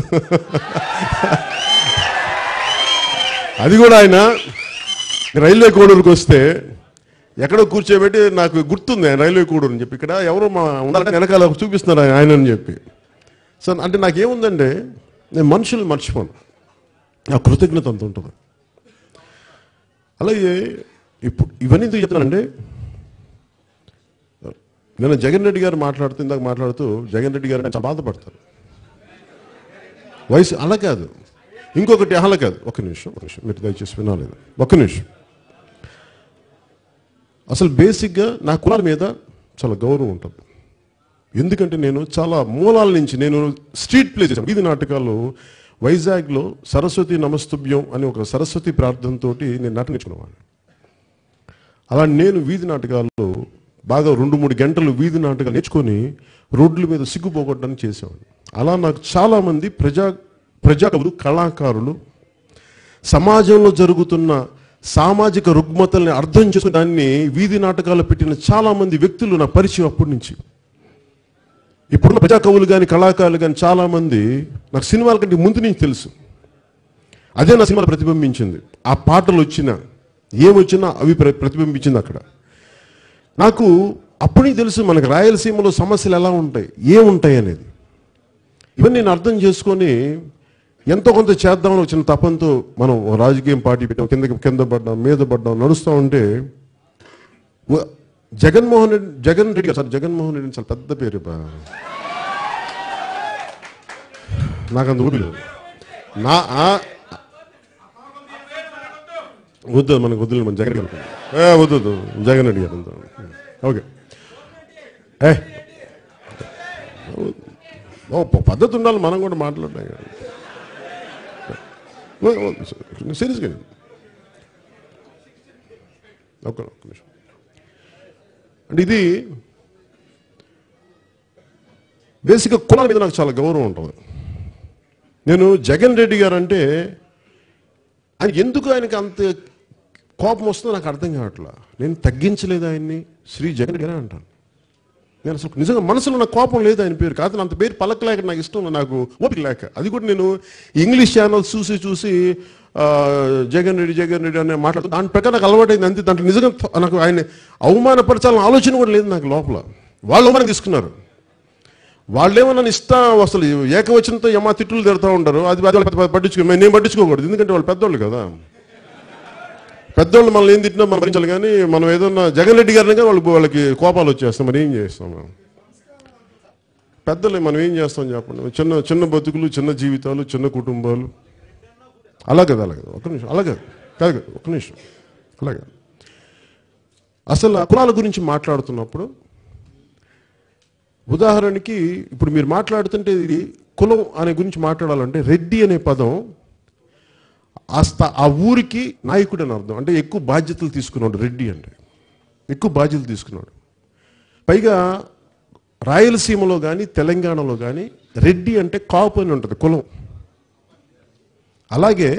అది కూడా ఆయన రైల్వే కోడూరుకి వస్తే ఎక్కడో కూర్చోబెట్టి నాకు గుర్తుంది ఆయన రైల్వే కోడూరు అని చెప్పి ఇక్కడ ఎవరో మా ఉండాలంటే వెనకాల చూపిస్తున్నారు ఆయన ఆయన అని చెప్పి సో అంటే నాకేముందంటే నేను మనుషులు మర్చిపోను నా కృతజ్ఞత అంత ఉంటుంది అలాగే ఇప్పుడు ఇవన్నీ ఎందుకు చెప్తానంటే నేను జగన్ రెడ్డి గారు మాట్లాడుతూ ఇందాక మాట్లాడుతూ జగన్ రెడ్డి గారు చాలా బాధపడతారు వయసు అలా కాదు ఇంకొకటి అలా కాదు ఒక నిమిషం ఒక నిమిషం మీరు దయచేసి వినాలేదు ఒక నిమిషం అసలు బేసిక్గా నా కులాల మీద చాలా గౌరవం ఉంటుంది ఎందుకంటే నేను చాలా మూలాల నుంచి నేను స్ట్రీట్ ప్లే చేశాను వీధి నాటకాలు వైజాగ్లో సరస్వతి నమస్తుభ్యం అని ఒక సరస్వతి ప్రార్థనతో నేను నటన నేర్చుకునేవాడిని అలా నేను వీధి నాటకాల్లో బాగా రెండు మూడు గంటలు వీధి నాటకాలు నేర్చుకొని రోడ్ల మీద సిగ్గుపోగొట్టడానికి చేసేవాడిని అలా నాకు చాలామంది ప్రజా ప్రజా కవులు కళాకారులు సమాజంలో జరుగుతున్న సామాజిక రుగ్మతల్ని అర్థం చేసుకుని దాన్ని వీధి నాటకాలు పెట్టిన చాలామంది వ్యక్తులు నా పరిచయం అప్పటి నుంచి ఇప్పుడున్న ప్రజా కవులు కానీ కళాకారులు కానీ చాలామంది నాకు సినిమాల కంటే ముందు నుంచి తెలుసు అదే నా సినిమాలో ప్రతిబింబించింది ఆ పాటలు వచ్చినా ఏమొచ్చినా అవి ప్ర- ప్రతిబింబించింది అక్కడ నాకు అప్పటికి తెలుసు మనకు రాయలసీమలో సమస్యలు ఎలా ఉంటాయి ఏముంటాయి అనేది ఇవన్నీ నేను అర్థం చేసుకొని ఎంతో కొంత చేద్దామని వచ్చిన తపంతో మనం ఓ రాజకీయం పార్టీ పెట్టాం కింద కింద పడ్డాం మీద పడ్డాం నడుస్తూ ఉంటే వ- జగన్మోహన్ రెడ్డి జగన్ రెడ్డి గారు సార్ జగన్మోహన్ రెడ్డి చాలా పెద్ద పేరు బా. నాకు అంత ఊరు లేదు నా ఆ- వద్దు మనకు వద్దు మన జగన్ గారు ఏ వద్దు వద్దు జగన్ రెడ్డి గారు అంతా. ఓకే ఏ ఓ ప- పద్ధతి ఉండాలి మనం కూడా మాట్లాడడం సీరియస్గా ఒక్క ఒక్క నిమిషం అంటే ఇది బేసిక్గా కులాల మీద నాకు చాలా గౌరవం ఉంటుంది నేను జగన్ రెడ్డి గారు అంటే ఆయన ఎందుకు ఆయనకి అంత కోపం వస్తుందో నాకు అర్థం కావట్లా నేను తగ్గించలేదు ఆయన్ని శ్రీ జగన్ రెడ్డి గారే అంటాను నేను అసలు నిజంగా మనసులో నాకు కోపం లేదు ఆయన పేరు కాదు అంత పేరు పలకలేక నాకు ఇష్టం లేదు, నాకు ఓపిక లేక అది కూడా నేను ఇంగ్లీష్ ఛానల్స్ చూసి చూసి ఆ, జగన్ రెడ్డి జగన్ రెడ్డి అనే మాట్లాడుతూ దాని ప్రకారం నాకు అలవాటైంది అంతే దాంట్లో నిజంగా త- నాకు ఆయన అవమానపరచాలని ఆలోచన కూడా లేదు నాకు లోపల వాళ్ళు అవమానం తీసుకున్నారు వాళ్ళేమో నన్ను ఇస్తా అసలు ఏకవచనంతో యమా తిట్టులు తిడతా ఉంటారు అది అది వాళ్ళు పెద్ద- పట్టించుకో నేను పట్టించుకోకూడదు ఎందుకంటే వాళ్ళు పెద్దోళ్ళు కదా పెద్దోళ్ళు మనల్ని ఏం తిట్టినా మనం భరించాలి కానీ మనం ఏదన్నా జగన్ రెడ్డి గారిని కానీ వాళ్ళకి వాళ్ళకి కోపాలు వచ్చేస్తాం మరి ఏం చేస్తాం మనం పెద్దలు మనం ఏం చేస్తాం చెప్పండి చిన్న చిన్న బతుకులు చిన్న జీవితాలు చిన్న కుటుంబాలు అలాగే అలాగే ఒక నిమిషం అలాగే కాదు కాదు, ఒక నిమిషం అలాగే అసలు ఆ కులాల గురించి మాట్లాడుతున్నప్పుడు ఉదాహరణకి ఇప్పుడు మీరు మాట్లాడుతుంటే ఇది కులం అనే గురించి మాట్లాడాలంటే రెడ్డి అనే పదం ఆ స్థా ఆ ఊరికి నాయకుడు అని అర్థం అంటే ఎక్కువ బాధ్యతలు తీసుకున్నాడు రెడ్డి అంటే ఎక్కువ బాధ్యతలు తీసుకున్నాడు పైగా రాయలసీమలో కానీ తెలంగాణలో కానీ రెడ్డి అంటే కాపు అని ఉంటుంది కులం అలాగే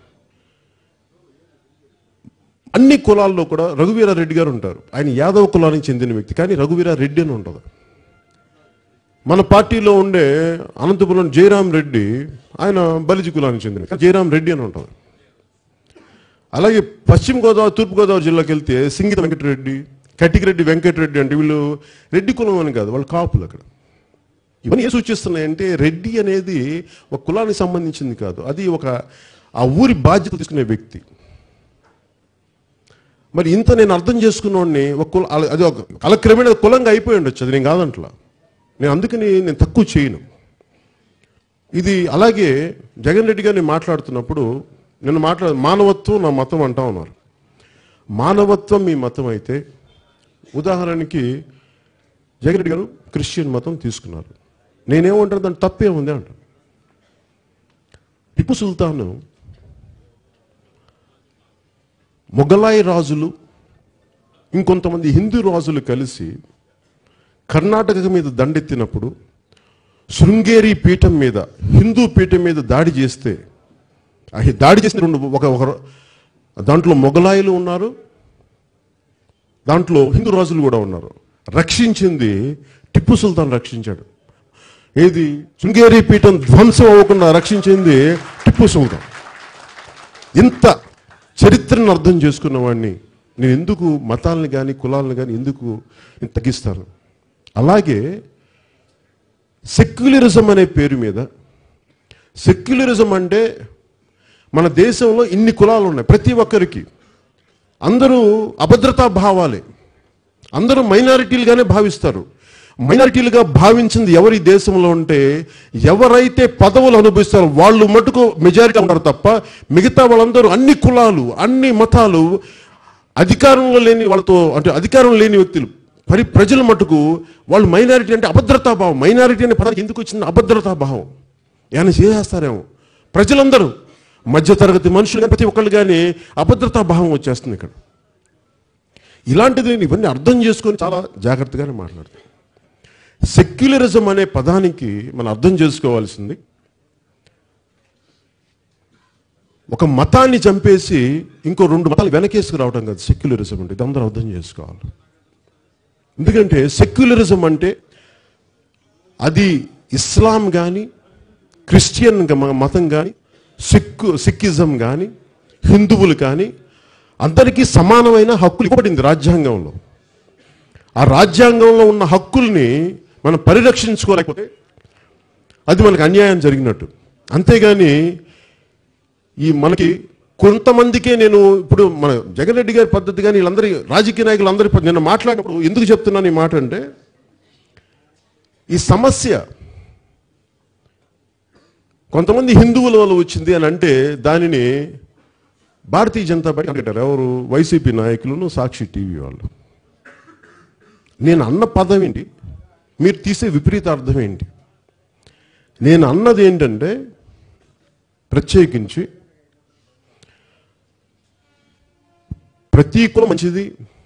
అన్ని కులాల్లో కూడా రఘువీర రెడ్డి గారు ఉంటారు ఆయన యాదవ కులానికి చెందిన వ్యక్తి కానీ రఘువీర రెడ్డి అని ఉంటుంది మన పార్టీలో ఉండే అనంతపురం జయరాం రెడ్డి ఆయన బలిజి కులానికి చెందిన వ్యక్తి. జయరాం రెడ్డి అని ఉంటుంది అలాగే పశ్చిమ గోదావరి తూర్పు గోదావరి జిల్లాకి వెళ్తే సింగిత వెంకటరెడ్డి కటికిరెడ్డి వెంకటరెడ్డి అంటే వీళ్ళు రెడ్డి కులం అని కాదు వాళ్ళు కాపులు అక్కడ ఇవన్నీ ఏ సూచిస్తున్నాయంటే రెడ్డి అనేది ఒక కులానికి సంబంధించింది కాదు అది ఒక ఆ ఊరి బాధ్యత తీసుకునే వ్యక్తి మరి ఇంత నేను అర్థం చేసుకున్నోడిని ఒక కుల అల- అది ఒక కాలక్రమేణా అది కులంగా అయిపోయి ఉండొచ్చు అది నేను కాదంట్లా నేను అందుకని నేను తక్కువ చేయను ఇది అలాగే జగన్ రెడ్డి గారిని మాట్లాడుతున్నప్పుడు నేను మాట్లాడ మానవత్వం నా మతం అంటా ఉన్నారు మానవత్వం మీ మతం అయితే ఉదాహరణకి జగన్ రెడ్డి గారు క్రిస్టియన్ మతం తీసుకున్నారు నేనేమంటాను దాని తప్పే ఉంది అంటాను టిప్పు సుల్తాను మొఘలాయి రాజులు ఇంకొంతమంది హిందూ రాజులు కలిసి కర్ణాటక మీద దండెత్తినప్పుడు శృంగేరి పీఠం మీద హిందూ పీఠం మీద దాడి చేస్తే ఆ హి- దాడి చేసిన రెండు ఒక ఒక దాంట్లో మొఘలాయిలు ఉన్నారు దాంట్లో హిందూ రాజులు కూడా ఉన్నారు రక్షించింది టిప్పు సుల్తాన్ రక్షించాడు ఏది శృంగేరి పీఠం ధ్వంసం అవ్వకుండా రక్షించింది టిప్పు సుల్తాన్ ఇంత చరిత్రను అర్థం చేసుకున్న వాడిని నేను ఎందుకు మతాలను కానీ కులాలను కానీ ఎందుకు నేను తగ్గిస్తాను అలాగే సెక్యులరిజం అనే పేరు మీద సెక్యులరిజం అంటే మన దేశంలో ఇన్ని కులాలు ఉన్నాయి ప్రతి ఒక్కరికి అందరూ అభద్రతా భావాలే అందరూ మైనారిటీలుగానే భావిస్తారు మైనారిటీలుగా భావించింది ఎవరి దేశంలో ఉంటే ఎవరైతే పదవులు అనుభవిస్తారో వాళ్ళు మటుకు మెజారిటీ ఉంటారు తప్ప మిగతా వాళ్ళందరూ అన్ని కులాలు అన్ని మతాలు అధికారంలో లేని వాళ్ళతో అంటే అధికారం లేని వ్యక్తులు పరి ప్రజల మటుకు వాళ్ళు మైనారిటీ అంటే అభద్రతా భావం మైనారిటీ అనే పదానికి ఎందుకు వచ్చింది అభద్రతా భావం ఏమైనా చేసేస్తారేమో ప్రజలందరూ మధ్యతరగతి మనుషులు కానీ ప్రతి ఒక్కళ్ళు కానీ అభద్రతా భావం వచ్చేస్తుంది ఇక్కడ ఇలాంటిది ఇవన్నీ అర్థం చేసుకొని చాలా జాగ్రత్తగానే మాట్లాడతాం సెక్యులరిజం అనే పదానికి మనం అర్థం చేసుకోవాల్సింది ఒక మతాన్ని చంపేసి ఇంకో రెండు మతాలు వెనకేసుకు రావడం కాదు సెక్యులరిజం అంటే ఇది అందరూ అర్థం చేసుకోవాలి ఎందుకంటే సెక్యులరిజం అంటే అది ఇస్లాం కానీ క్రిస్టియన్ గ- మతం కానీ సిక్కు సిక్కిజం కానీ హిందువులు కానీ అందరికీ సమానమైన హక్కులు ఇవ్వబడింది రాజ్యాంగంలో ఆ రాజ్యాంగంలో ఉన్న హక్కుల్ని మనం పరిరక్షించుకోలేకపోతే అది మనకు అన్యాయం జరిగినట్టు అంతేగాని ఈ మనకి కొంతమందికే నేను ఇప్పుడు మన జగన్ రెడ్డి గారి పద్ధతి కానీ వీళ్ళందరి రాజకీయ నాయకులు అందరి పద్ధతి నేను మాట్లాడినప్పుడు ఎందుకు చెప్తున్నాను ఈ మాట అంటే ఈ సమస్య కొంతమంది హిందువుల వల్ల వచ్చింది అని అంటే దానిని భారతీయ జనతా పార్టీ అంటారు ఎవరు వైసీపీ నాయకులను సాక్షి టీవీ వాళ్ళు నేను అన్న పదం ఏంటి మీరు తీసే విపరీత అర్థం ఏంటి నేను అన్నది ఏంటంటే ప్రత్యేకించి ప్రతి కులం మంచిది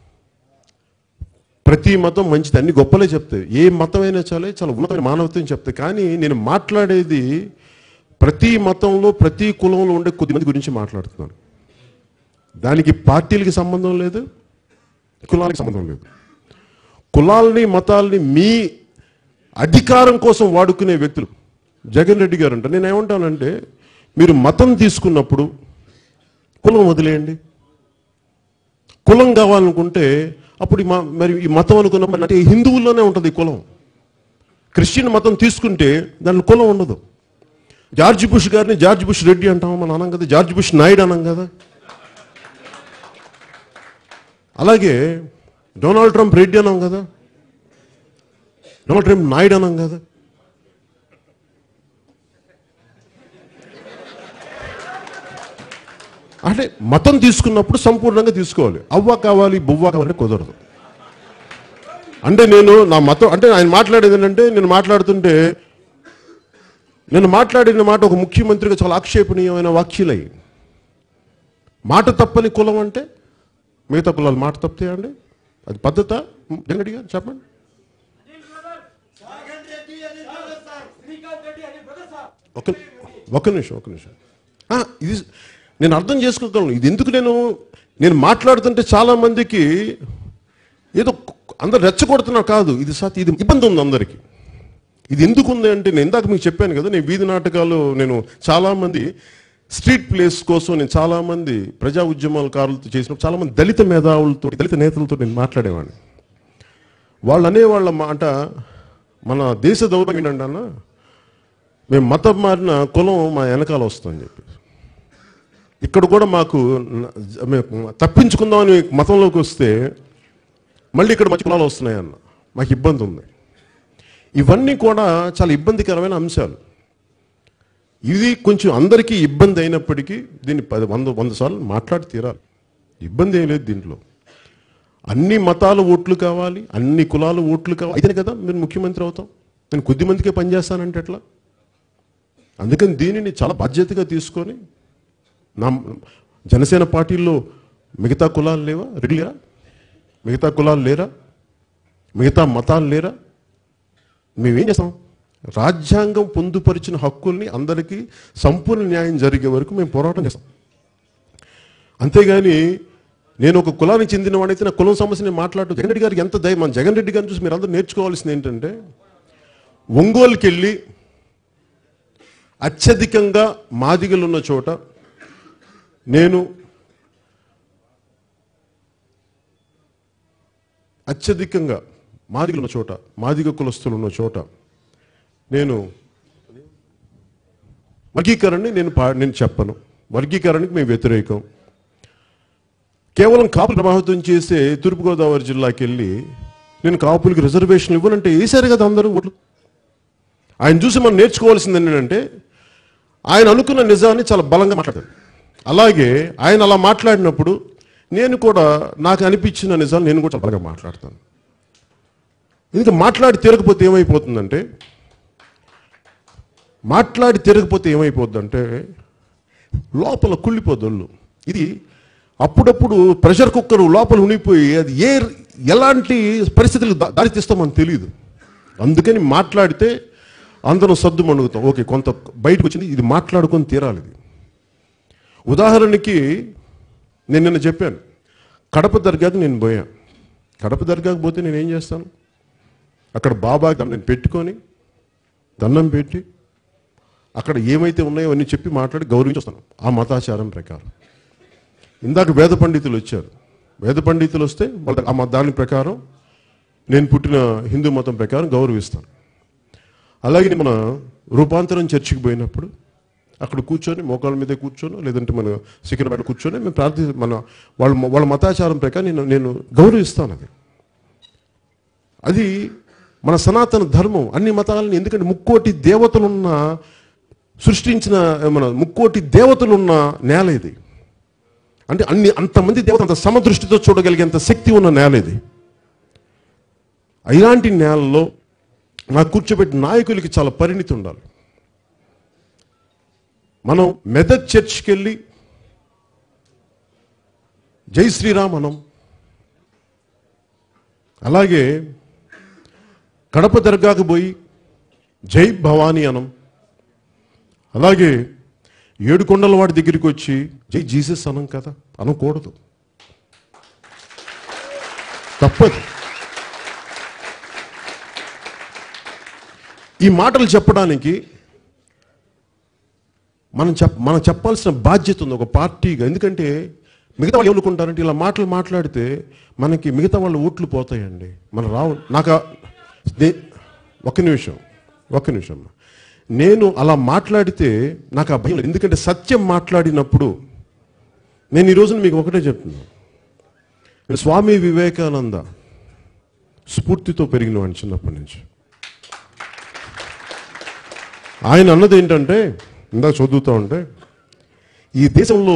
ప్రతి మతం మంచిది అన్ని గొప్పలే చెప్తాయి ఏ మతమైనా చాలే చాలా ఉన్నతమైన మానవత్వం చెప్తాయి కానీ నేను మాట్లాడేది ప్రతి మతంలో ప్రతి కులంలో ఉండే కొద్దిమంది గురించి మాట్లాడుతున్నాను దానికి పార్టీలకి సంబంధం లేదు కులానికి సంబంధం లేదు కులాలని మతాలని మీ అధికారం కోసం వాడుకునే వ్యక్తులు జగన్ రెడ్డి గారు అంట నేను ఏమంటానంటే మీరు మతం తీసుకున్నప్పుడు కులం వదిలేయండి కులం కావాలనుకుంటే అప్పుడు ఈ మ- మరి ఈ మతం అనుకున్నప్పుడు అంటే హిందువుల్లోనే ఉంటుంది ఈ కులం క్రిస్టియన్ మతం తీసుకుంటే దాంట్లో కులం ఉండదు జార్జ్ బుష్ గారిని జార్జ్ బుష్ రెడ్డి అంటాం మనం అనం కదా జార్జ్ బుష్ నాయుడు అనం కదా అలాగే డొనాల్డ్ ట్రంప్ రెడ్డి అన్నాం కదా డొనాల్డ్ ట్రంప్ నాయుడు అన్నాం కదా అంటే మతం తీసుకున్నప్పుడు సంపూర్ణంగా తీసుకోవాలి అవ్వ కావాలి బువ్వ కావాలి కుదరదు అంటే నేను నా మతం అంటే ఆయన మాట్లాడేది ఏంటంటే నేను మాట్లాడుతుంటే నేను మాట్లాడిన మాట ఒక ముఖ్యమంత్రిగా చాలా ఆక్షేపణీయమైన వాక్యులై మాట తప్పని కులం అంటే మిగతా కులాలు మాట తప్పుతాయా అండి అది పద్ధత జగన్ రెడ్డి గారు చెప్పండి జగన్ రెడ్డి అని బ్రదర్ సార్ శ్రీకాంత్ రెడ్డి అని బ్రదర్ సార్ ఒక ఒక నిమిషం ఒక నిమిషం ఆ, ఇది నేను అర్థం చేసుకోగలను ఇది ఎందుకు నేను నేను మాట్లాడుతుంటే చాలా మందికి ఏదో అందరు రెచ్చగొడుతున్నా కాదు ఇది సత్ ఇది ఇబ్బంది ఉంది అందరికీ ఇది ఎందుకు ఉంది అంటే నేను ఇందాక మీకు చెప్పాను కదా నేను వీధి నాటకాలు నేను చాలా మంది స్ట్రీట్ ప్లేస్ కోసం నేను చాలా మంది ప్రజా ఉద్యమాలకారులతో చేసినప్పుడు చాలా మంది దళిత మేధావులతో దళిత నేతలతో నేను మాట్లాడేవాడిని వాళ్ళు అనేవాళ్ళ మాట మన దేశ దౌర్భాగ్యం ఏంటంటే అన్న మేము మతం మారిన కులం మా వెనకాల వస్తుందని చెప్పి ఇక్కడ కూడా మాకు న- మేము తప్పించుకుందామని మతంలోకి వస్తే మళ్ళీ ఇక్కడ మంచి కులాలు వస్తున్నాయన్న మాకు ఇబ్బంది ఉంది ఇవన్నీ కూడా చాలా ఇబ్బందికరమైన అంశాలు ఇది కొంచెం అందరికీ ఇబ్బంది అయినప్పటికీ దీన్ని పది వంద వంద సార్లు మాట్లాడి తీరాలి ఇబ్బంది ఏం లేదు దీంట్లో అన్ని మతాల ఓట్లు కావాలి అన్ని కులాల ఓట్లు కావాలి అయితేనే కదా మీరు ముఖ్యమంత్రి అవుతాం నేను కొద్ది మందికే పనిచేస్తానంటే ఎట్లా అందుకని దీనిని చాలా బాధ్యతగా తీసుకొని నా జనసేన పార్టీల్లో మిగతా కులాలు లేవా రెడ్డి లేరా మిగతా కులాలు లేరా మిగతా మతాలు లేరా మేమేం చేస్తాం రాజ్యాంగం పొందుపరిచిన హక్కుల్ని అందరికీ సంపూర్ణ న్యాయం జరిగే వరకు మేము పోరాటం చేస్తాం అంతేగాని నేను ఒక కులానికి చెందిన వాడైతే నా కులం సమస్యని మాట్లాడుతూ జగన్ రెడ్డి గారికి ఎంత దయ మన జగన్ రెడ్డి గారిని చూసి మీరు అందరూ నేర్చుకోవాల్సింది ఏంటంటే ఒంగోలుకి వెళ్ళి అత్యధికంగా మాదిగలు ఉన్న చోట నేను అత్యధికంగా మాదిగలు ఉన్న చోట మాదిగ కులస్తులు ఉన్న చోట నేను వర్గీకరణని నేను పా నేను చెప్పను వర్గీకరణకి మేము వ్యతిరేకం కేవలం కాపులు ప్రభావితం చేసే తూర్పుగోదావరి జిల్లాకి వెళ్ళి నేను కాపులకి రిజర్వేషన్ ఇవ్వనంటే వేశారు కదా అందరూ ఓట్లు ఆయన చూసి మనం నేర్చుకోవాల్సింది ఏంటంటే ఆయన అనుకున్న నిజాన్ని చాలా బలంగా మాట్లాడారు అలాగే ఆయన అలా మాట్లాడినప్పుడు నేను కూడా నాకు అనిపించిన నిజాన్ని నేను కూడా చాలా బలంగా మాట్లాడతాను ఎందుకంటే మాట్లాడి తీరకపోతే ఏమైపోతుందంటే మాట్లాడి తిరగకపోతే ఏమైపోద్దంటే లోపల కుళ్ళిపోదొళ్ళు ఇది అప్పుడప్పుడు ప్రెషర్ కుక్కర్ లోపల ఉనిపోయి అది ఏ ఎలాంటి పరిస్థితులు దా- దారితీస్తామో మనకు తెలియదు అందుకని మాట్లాడితే అందరం సర్దు మణుగుతాం ఓకే కొంత బయటకు వచ్చింది ఇది మాట్లాడుకొని తీరాలి ఇది ఉదాహరణకి నేను నిన్న చెప్పాను కడప దర్గాకి నేను పోయాను కడప దర్గాకి పోతే నేను ఏం చేస్తాను అక్కడ బాబా నేను పెట్టుకొని దండం పెట్టి అక్కడ ఏమైతే ఉన్నాయో అన్నీ చెప్పి మాట్లాడి గౌరవించొస్తాను ఆ మతాచారం ప్రకారం ఇందాక వేద పండితులు వచ్చారు వేద పండితులు వస్తే వాళ్ళ ఆ మ- దాని ప్రకారం నేను పుట్టిన హిందూ మతం ప్రకారం గౌరవిస్తాను అలాగే మన రూపాంతరం చర్చికి పోయినప్పుడు అక్కడ కూర్చొని మోకాళ్ళ మీద కూర్చొని లేదంటే మన సికింద్రాబాద్ కూర్చొని మేము ప్రార్థి మన వాళ్ళ వాళ్ళ మతాచారం ప్రకారం నేను నేను గౌరవిస్తాను అది అది మన సనాతన ధర్మం అన్ని మతాలని ఎందుకంటే ముక్కోటి దేవతలున్న సృష్టించిన మన ముక్కోటి దేవతలున్న నేల ఇది అంటే అన్ని అంతమంది దేవత అంత సమదృష్టితో చూడగలిగేంత శక్తి ఉన్న నేల ఇది ఇలాంటి నేలలో నా కూర్చోబెట్టిన నాయకులకి చాలా పరిణితి ఉండాలి మనం మెదక్ చర్చ్కి వెళ్ళి జై శ్రీరామ్ అనం అలాగే కడప దర్గాకు పోయి జై భవానీ అనం అలాగే ఏడుకొండల వాడి దగ్గరికి వచ్చి జై జీసస్ అనం కదా అనకూడదు తప్పదు ఈ మాటలు చెప్పడానికి మనం చెప్ మనం చెప్పాల్సిన బాధ్యత ఉంది ఒక పార్టీగా ఎందుకంటే మిగతా వాళ్ళు ఏమనుకుంటారంటే ఇలా మాటలు మాట్లాడితే మనకి మిగతా వాళ్ళ ఓట్లు పోతాయండి మన రావు నాకు ఆ- నే- ఒక్క నిమిషం ఒక్క నిమిషం నేను అలా మాట్లాడితే నాకు ఆ భయం లేదు. ఎందుకంటే సత్యం మాట్లాడినప్పుడు నేను ఈ రోజున మీకు ఒకటే చెప్తున్నాను నేను స్వామి వివేకానంద స్ఫూర్తితో పెరిగిన వాడిని చిన్నప్పటి నుంచి ఆయన అన్నది ఏంటంటే ఇందాక చదువుతా ఉంటే ఈ దేశంలో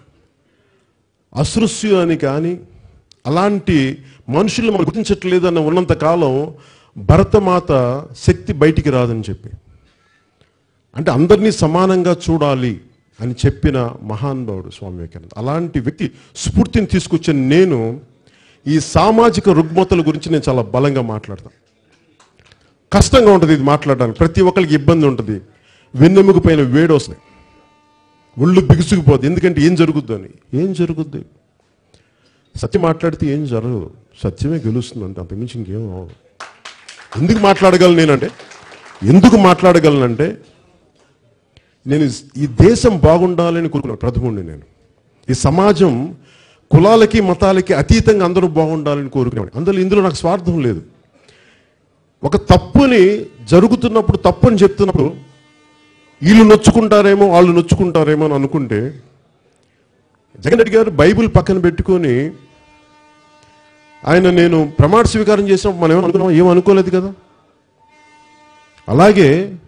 అసృస్యు అని కానీ అలాంటి మనుషులు మనం గుర్తించట్లేదు అన్న ఉన్నంత కాలం భరతమాత శక్తి బయటికి రాదని చెప్పి అంటే అందరినీ సమానంగా చూడాలి అని చెప్పిన మహానుభావుడు స్వామి వివేకానంద అలాంటి వ్యక్తి స్ఫూర్తిని తీసుకొచ్చిన నేను ఈ సామాజిక రుగ్మతల గురించి నేను చాలా బలంగా మాట్లాడతాను కష్టంగా ఉంటుంది ఇది మాట్లాడడానికి ప్రతి ఒక్కరికి ఇబ్బంది ఉంటుంది వెన్నెముక పైన వేడి వస్తాయి ఒళ్ళు బిగుసుకుపోద్ది ఎందుకంటే ఏం జరుగుద్దని ఏం జరుగుద్ది సత్యం మాట్లాడితే ఏం జరగదు సత్యమే గెలుస్తుంది అంతే అంతకుమించి ఇంకేం అవ్వదు ఎందుకు మాట్లాడగలను నేనంటే ఎందుకు మాట్లాడగలనంటే నేను ఈ దేశం బాగుండాలని కోరుకున్నాను ప్రథముడిని నేను ఈ సమాజం కులాలకి మతాలకి అతీతంగా అందరూ బాగుండాలని కోరుకునేవాడిని అందులో ఇందులో నాకు స్వార్థం లేదు ఒక తప్పుని జరుగుతున్నప్పుడు తప్పు అని చెప్తున్నప్పుడు వీళ్ళు నొచ్చుకుంటారేమో వాళ్ళు నొచ్చుకుంటారేమో అని అనుకుంటే జగన్ రెడ్డి గారు బైబిల్ పక్కన పెట్టుకొని ఆయన నేను ప్రమాణ స్వీకారం చేసినప్పుడు మనం ఏమనుకున్నాం ఏం అనుకోలేదు కదా అలాగే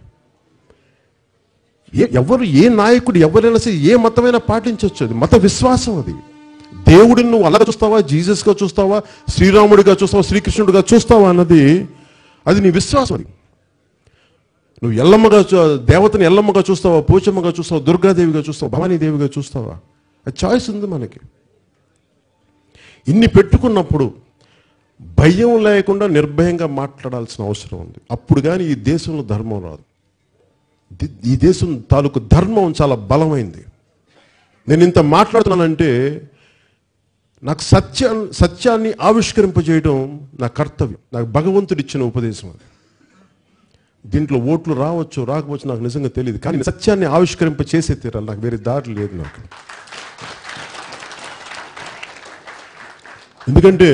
ఏ- ఎవరు ఏ నాయకుడు ఎవరైనా సరే ఏ మతమైనా పాటించవచ్చు అది మత విశ్వాసం అది దేవుడిని నువ్వు అలాగా చూస్తావా జీసస్గా చూస్తావా శ్రీరాముడిగా చూస్తావా శ్రీకృష్ణుడిగా చూస్తావా అన్నది అది నీ విశ్వాసం అది నువ్వు ఎల్లమ్మగా చూ- దేవతని ఎల్లమ్మగా చూస్తావా పోచమ్మగా చూస్తావా దుర్గాదేవిగా చూస్తావా భవానీదేవిగా చూస్తావా అది చాయిస్ ఉంది మనకి ఇన్ని పెట్టుకున్నప్పుడు భయం లేకుండా నిర్భయంగా మాట్లాడాల్సిన అవసరం ఉంది అప్పుడు కానీ ఈ దేశంలో ధర్మం రాదు ది- ఈ దేశం తాలూకు ధర్మం చాలా బలమైంది నేను ఇంత మాట్లాడుతున్నానంటే నాకు సత్య సత్యాన్ని ఆవిష్కరింపజేయడం నా కర్తవ్యం నాకు భగవంతుడు ఇచ్చిన ఉపదేశం అది దీంట్లో ఓట్లు రావచ్చు రాకపోవచ్చు నాకు నిజంగా తెలియదు కానీ నేను సత్యాన్ని ఆవిష్కరింప చేసే తీరాలి నాకు వేరే దారి లేదు నాకు ఎందుకంటే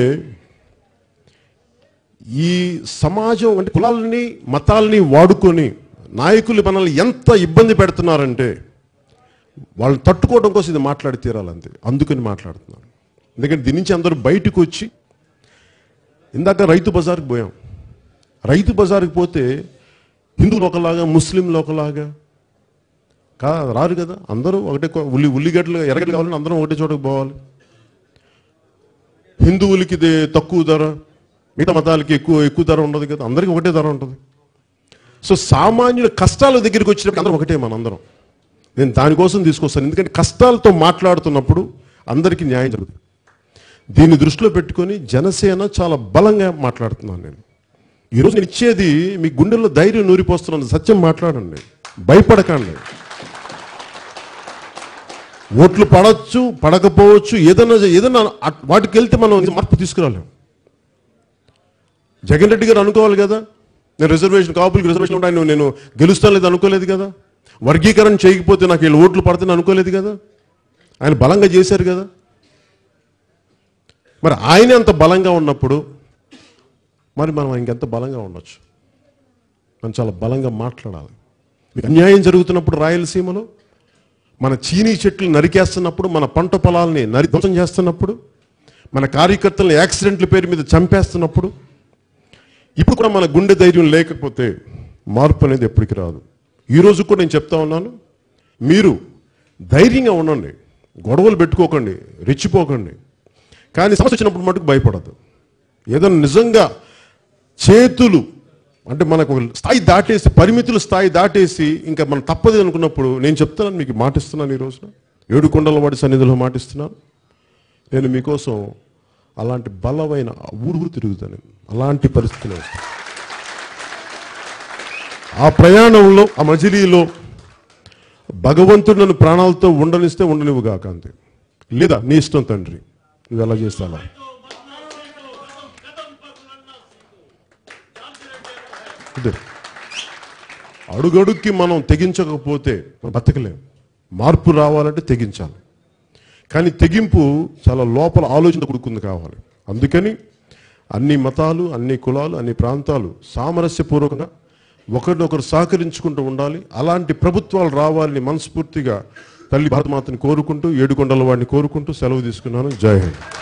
ఈ సమాజం అంటే కులాలని మతాలని వాడుకొని నాయకులు మనల్ని ఎంత ఇబ్బంది పెడుతున్నారంటే వాళ్ళని తట్టుకోవడం కోసం ఇది మాట్లాడి తీరాలంతే అందుకని మాట్లాడుతున్నాను ఎందుకంటే దీని నుంచి అందరూ బయటకు వచ్చి ఇందాక రైతు బజార్కి పోయాం రైతు బజార్కి పోతే హిందువులు ఒకలాగా ముస్లింలు ఒకలాగా కా రారు కదా అందరూ ఒకటే కొ- ఉల్లి ఉల్లిగడ్డలు ఎర్రగడ్డలు కావాలని అందరం ఒకటే చోటకు పోవాలి హిందువులకి ఇది తక్కువ ధర మిగతా మతాలకి ఎక్కువ ఎక్కువ ధర ఉండదు కదా అందరికీ ఒకటే ధర ఉంటుంది సో సామాన్యుల కష్టాల దగ్గరికి వచ్చినప్పుడు అందరం ఒకటే మనందరం నేను దానికోసం తీసుకొస్తాను ఎందుకంటే కష్టాలతో మాట్లాడుతున్నప్పుడు అందరికీ న్యాయం జరుగుతుంది దీన్ని దృష్టిలో పెట్టుకొని జనసేన చాలా బలంగా మాట్లాడుతున్నాను నేను ఈరోజు నేను ఇచ్చేది మీ గుండెల్లో ధైర్యం నూరిపోస్తున్నాను సత్యం మాట్లాడండి భయపడకండి ఓట్లు పడవచ్చు పడకపోవచ్చు ఏదైనా ఏదైనా అట్- వాటికి వెళ్తే మనం ఇది మార్పు తీసుకురాలేం జగన్ రెడ్డి గారు అనుకోవాలి కదా నేను రిజర్వేషన్ కాపులకి రిజర్వేషన్ ఉంటాయి నువ్వు నేను గెలుస్తాను లేదు అనుకోలేదు కదా వర్గీకరణ చేయకపోతే నాకు వీళ్ళు ఓట్లు పడతాను అనుకోలేదు కదా ఆయన బలంగా చేశారు కదా మరి ఆయన అంత బలంగా ఉన్నప్పుడు మరి మనం ఇంకెంత బలంగా ఉండొచ్చు మనం చాలా బలంగా మాట్లాడాలి మీకు అన్యాయం జరుగుతున్నప్పుడు రాయలసీమలో మన చీనీ చెట్లు నరికేస్తున్నప్పుడు మన పంట పొలాల్ని నరి ధ్వంసం చేస్తున్నప్పుడు మన కార్యకర్తలను యాక్సిడెంట్ల పేరు మీద చంపేస్తున్నప్పుడు ఇప్పుడు కూడా మన గుండె ధైర్యం లేకపోతే మార్పు అనేది ఎప్పటికి రాదు ఈ రోజు కూడా నేను చెప్తా ఉన్నాను మీరు ధైర్యంగా ఉండండి గొడవలు పెట్టుకోకండి రెచ్చిపోకండి కానీ సమస్య వచ్చినప్పుడు మటుకు భయపడద్దు ఏదైనా నిజంగా చేతులు అంటే మనకు ఒక స్థాయి దాటేసి పరిమితుల స్థాయి దాటేసి ఇంకా మనం తప్పదు అనుకున్నప్పుడు నేను చెప్తున్నాను మీకు మాటిస్తున్నాను ఈ రోజున ఏడు కొండల వాడి సన్నిధిలో మాటిస్తున్నాను నేను మీకోసం అలాంటి బలమైన ఊరు ఊరు తిరుగుతాను నేను. అలాంటి పరిస్థితిలో వస్తాను ఆ ప్రయాణంలో ఆ మజిలీలో భగవంతుడు నన్ను ప్రాణాలతో ఉండనిస్తే ఉండనివ్వు కాక అంతే లేదా నీ ఇష్టం తండ్రి నువ్వు ఎలా చేస్తావా ఇదే అడుగడుక్కి మనం తెగించకపోతే మనం బతకలేం మార్పు రావాలంటే తెగించాలి కానీ తెగింపు చాలా లోపల ఆలోచన కూడుకుంది కావాలి అందుకని అన్ని మతాలు అన్ని కులాలు అన్ని ప్రాంతాలు సామరస్యపూర్వకంగా ఒకరినొకరు సహకరించుకుంటూ ఉండాలి అలాంటి ప్రభుత్వాలు రావాలని మనస్ఫూర్తిగా తల్లి భారతమాతని కోరుకుంటూ ఏడుకొండల వాడిని కోరుకుంటూ సెలవు తీసుకున్నాను జై హింద్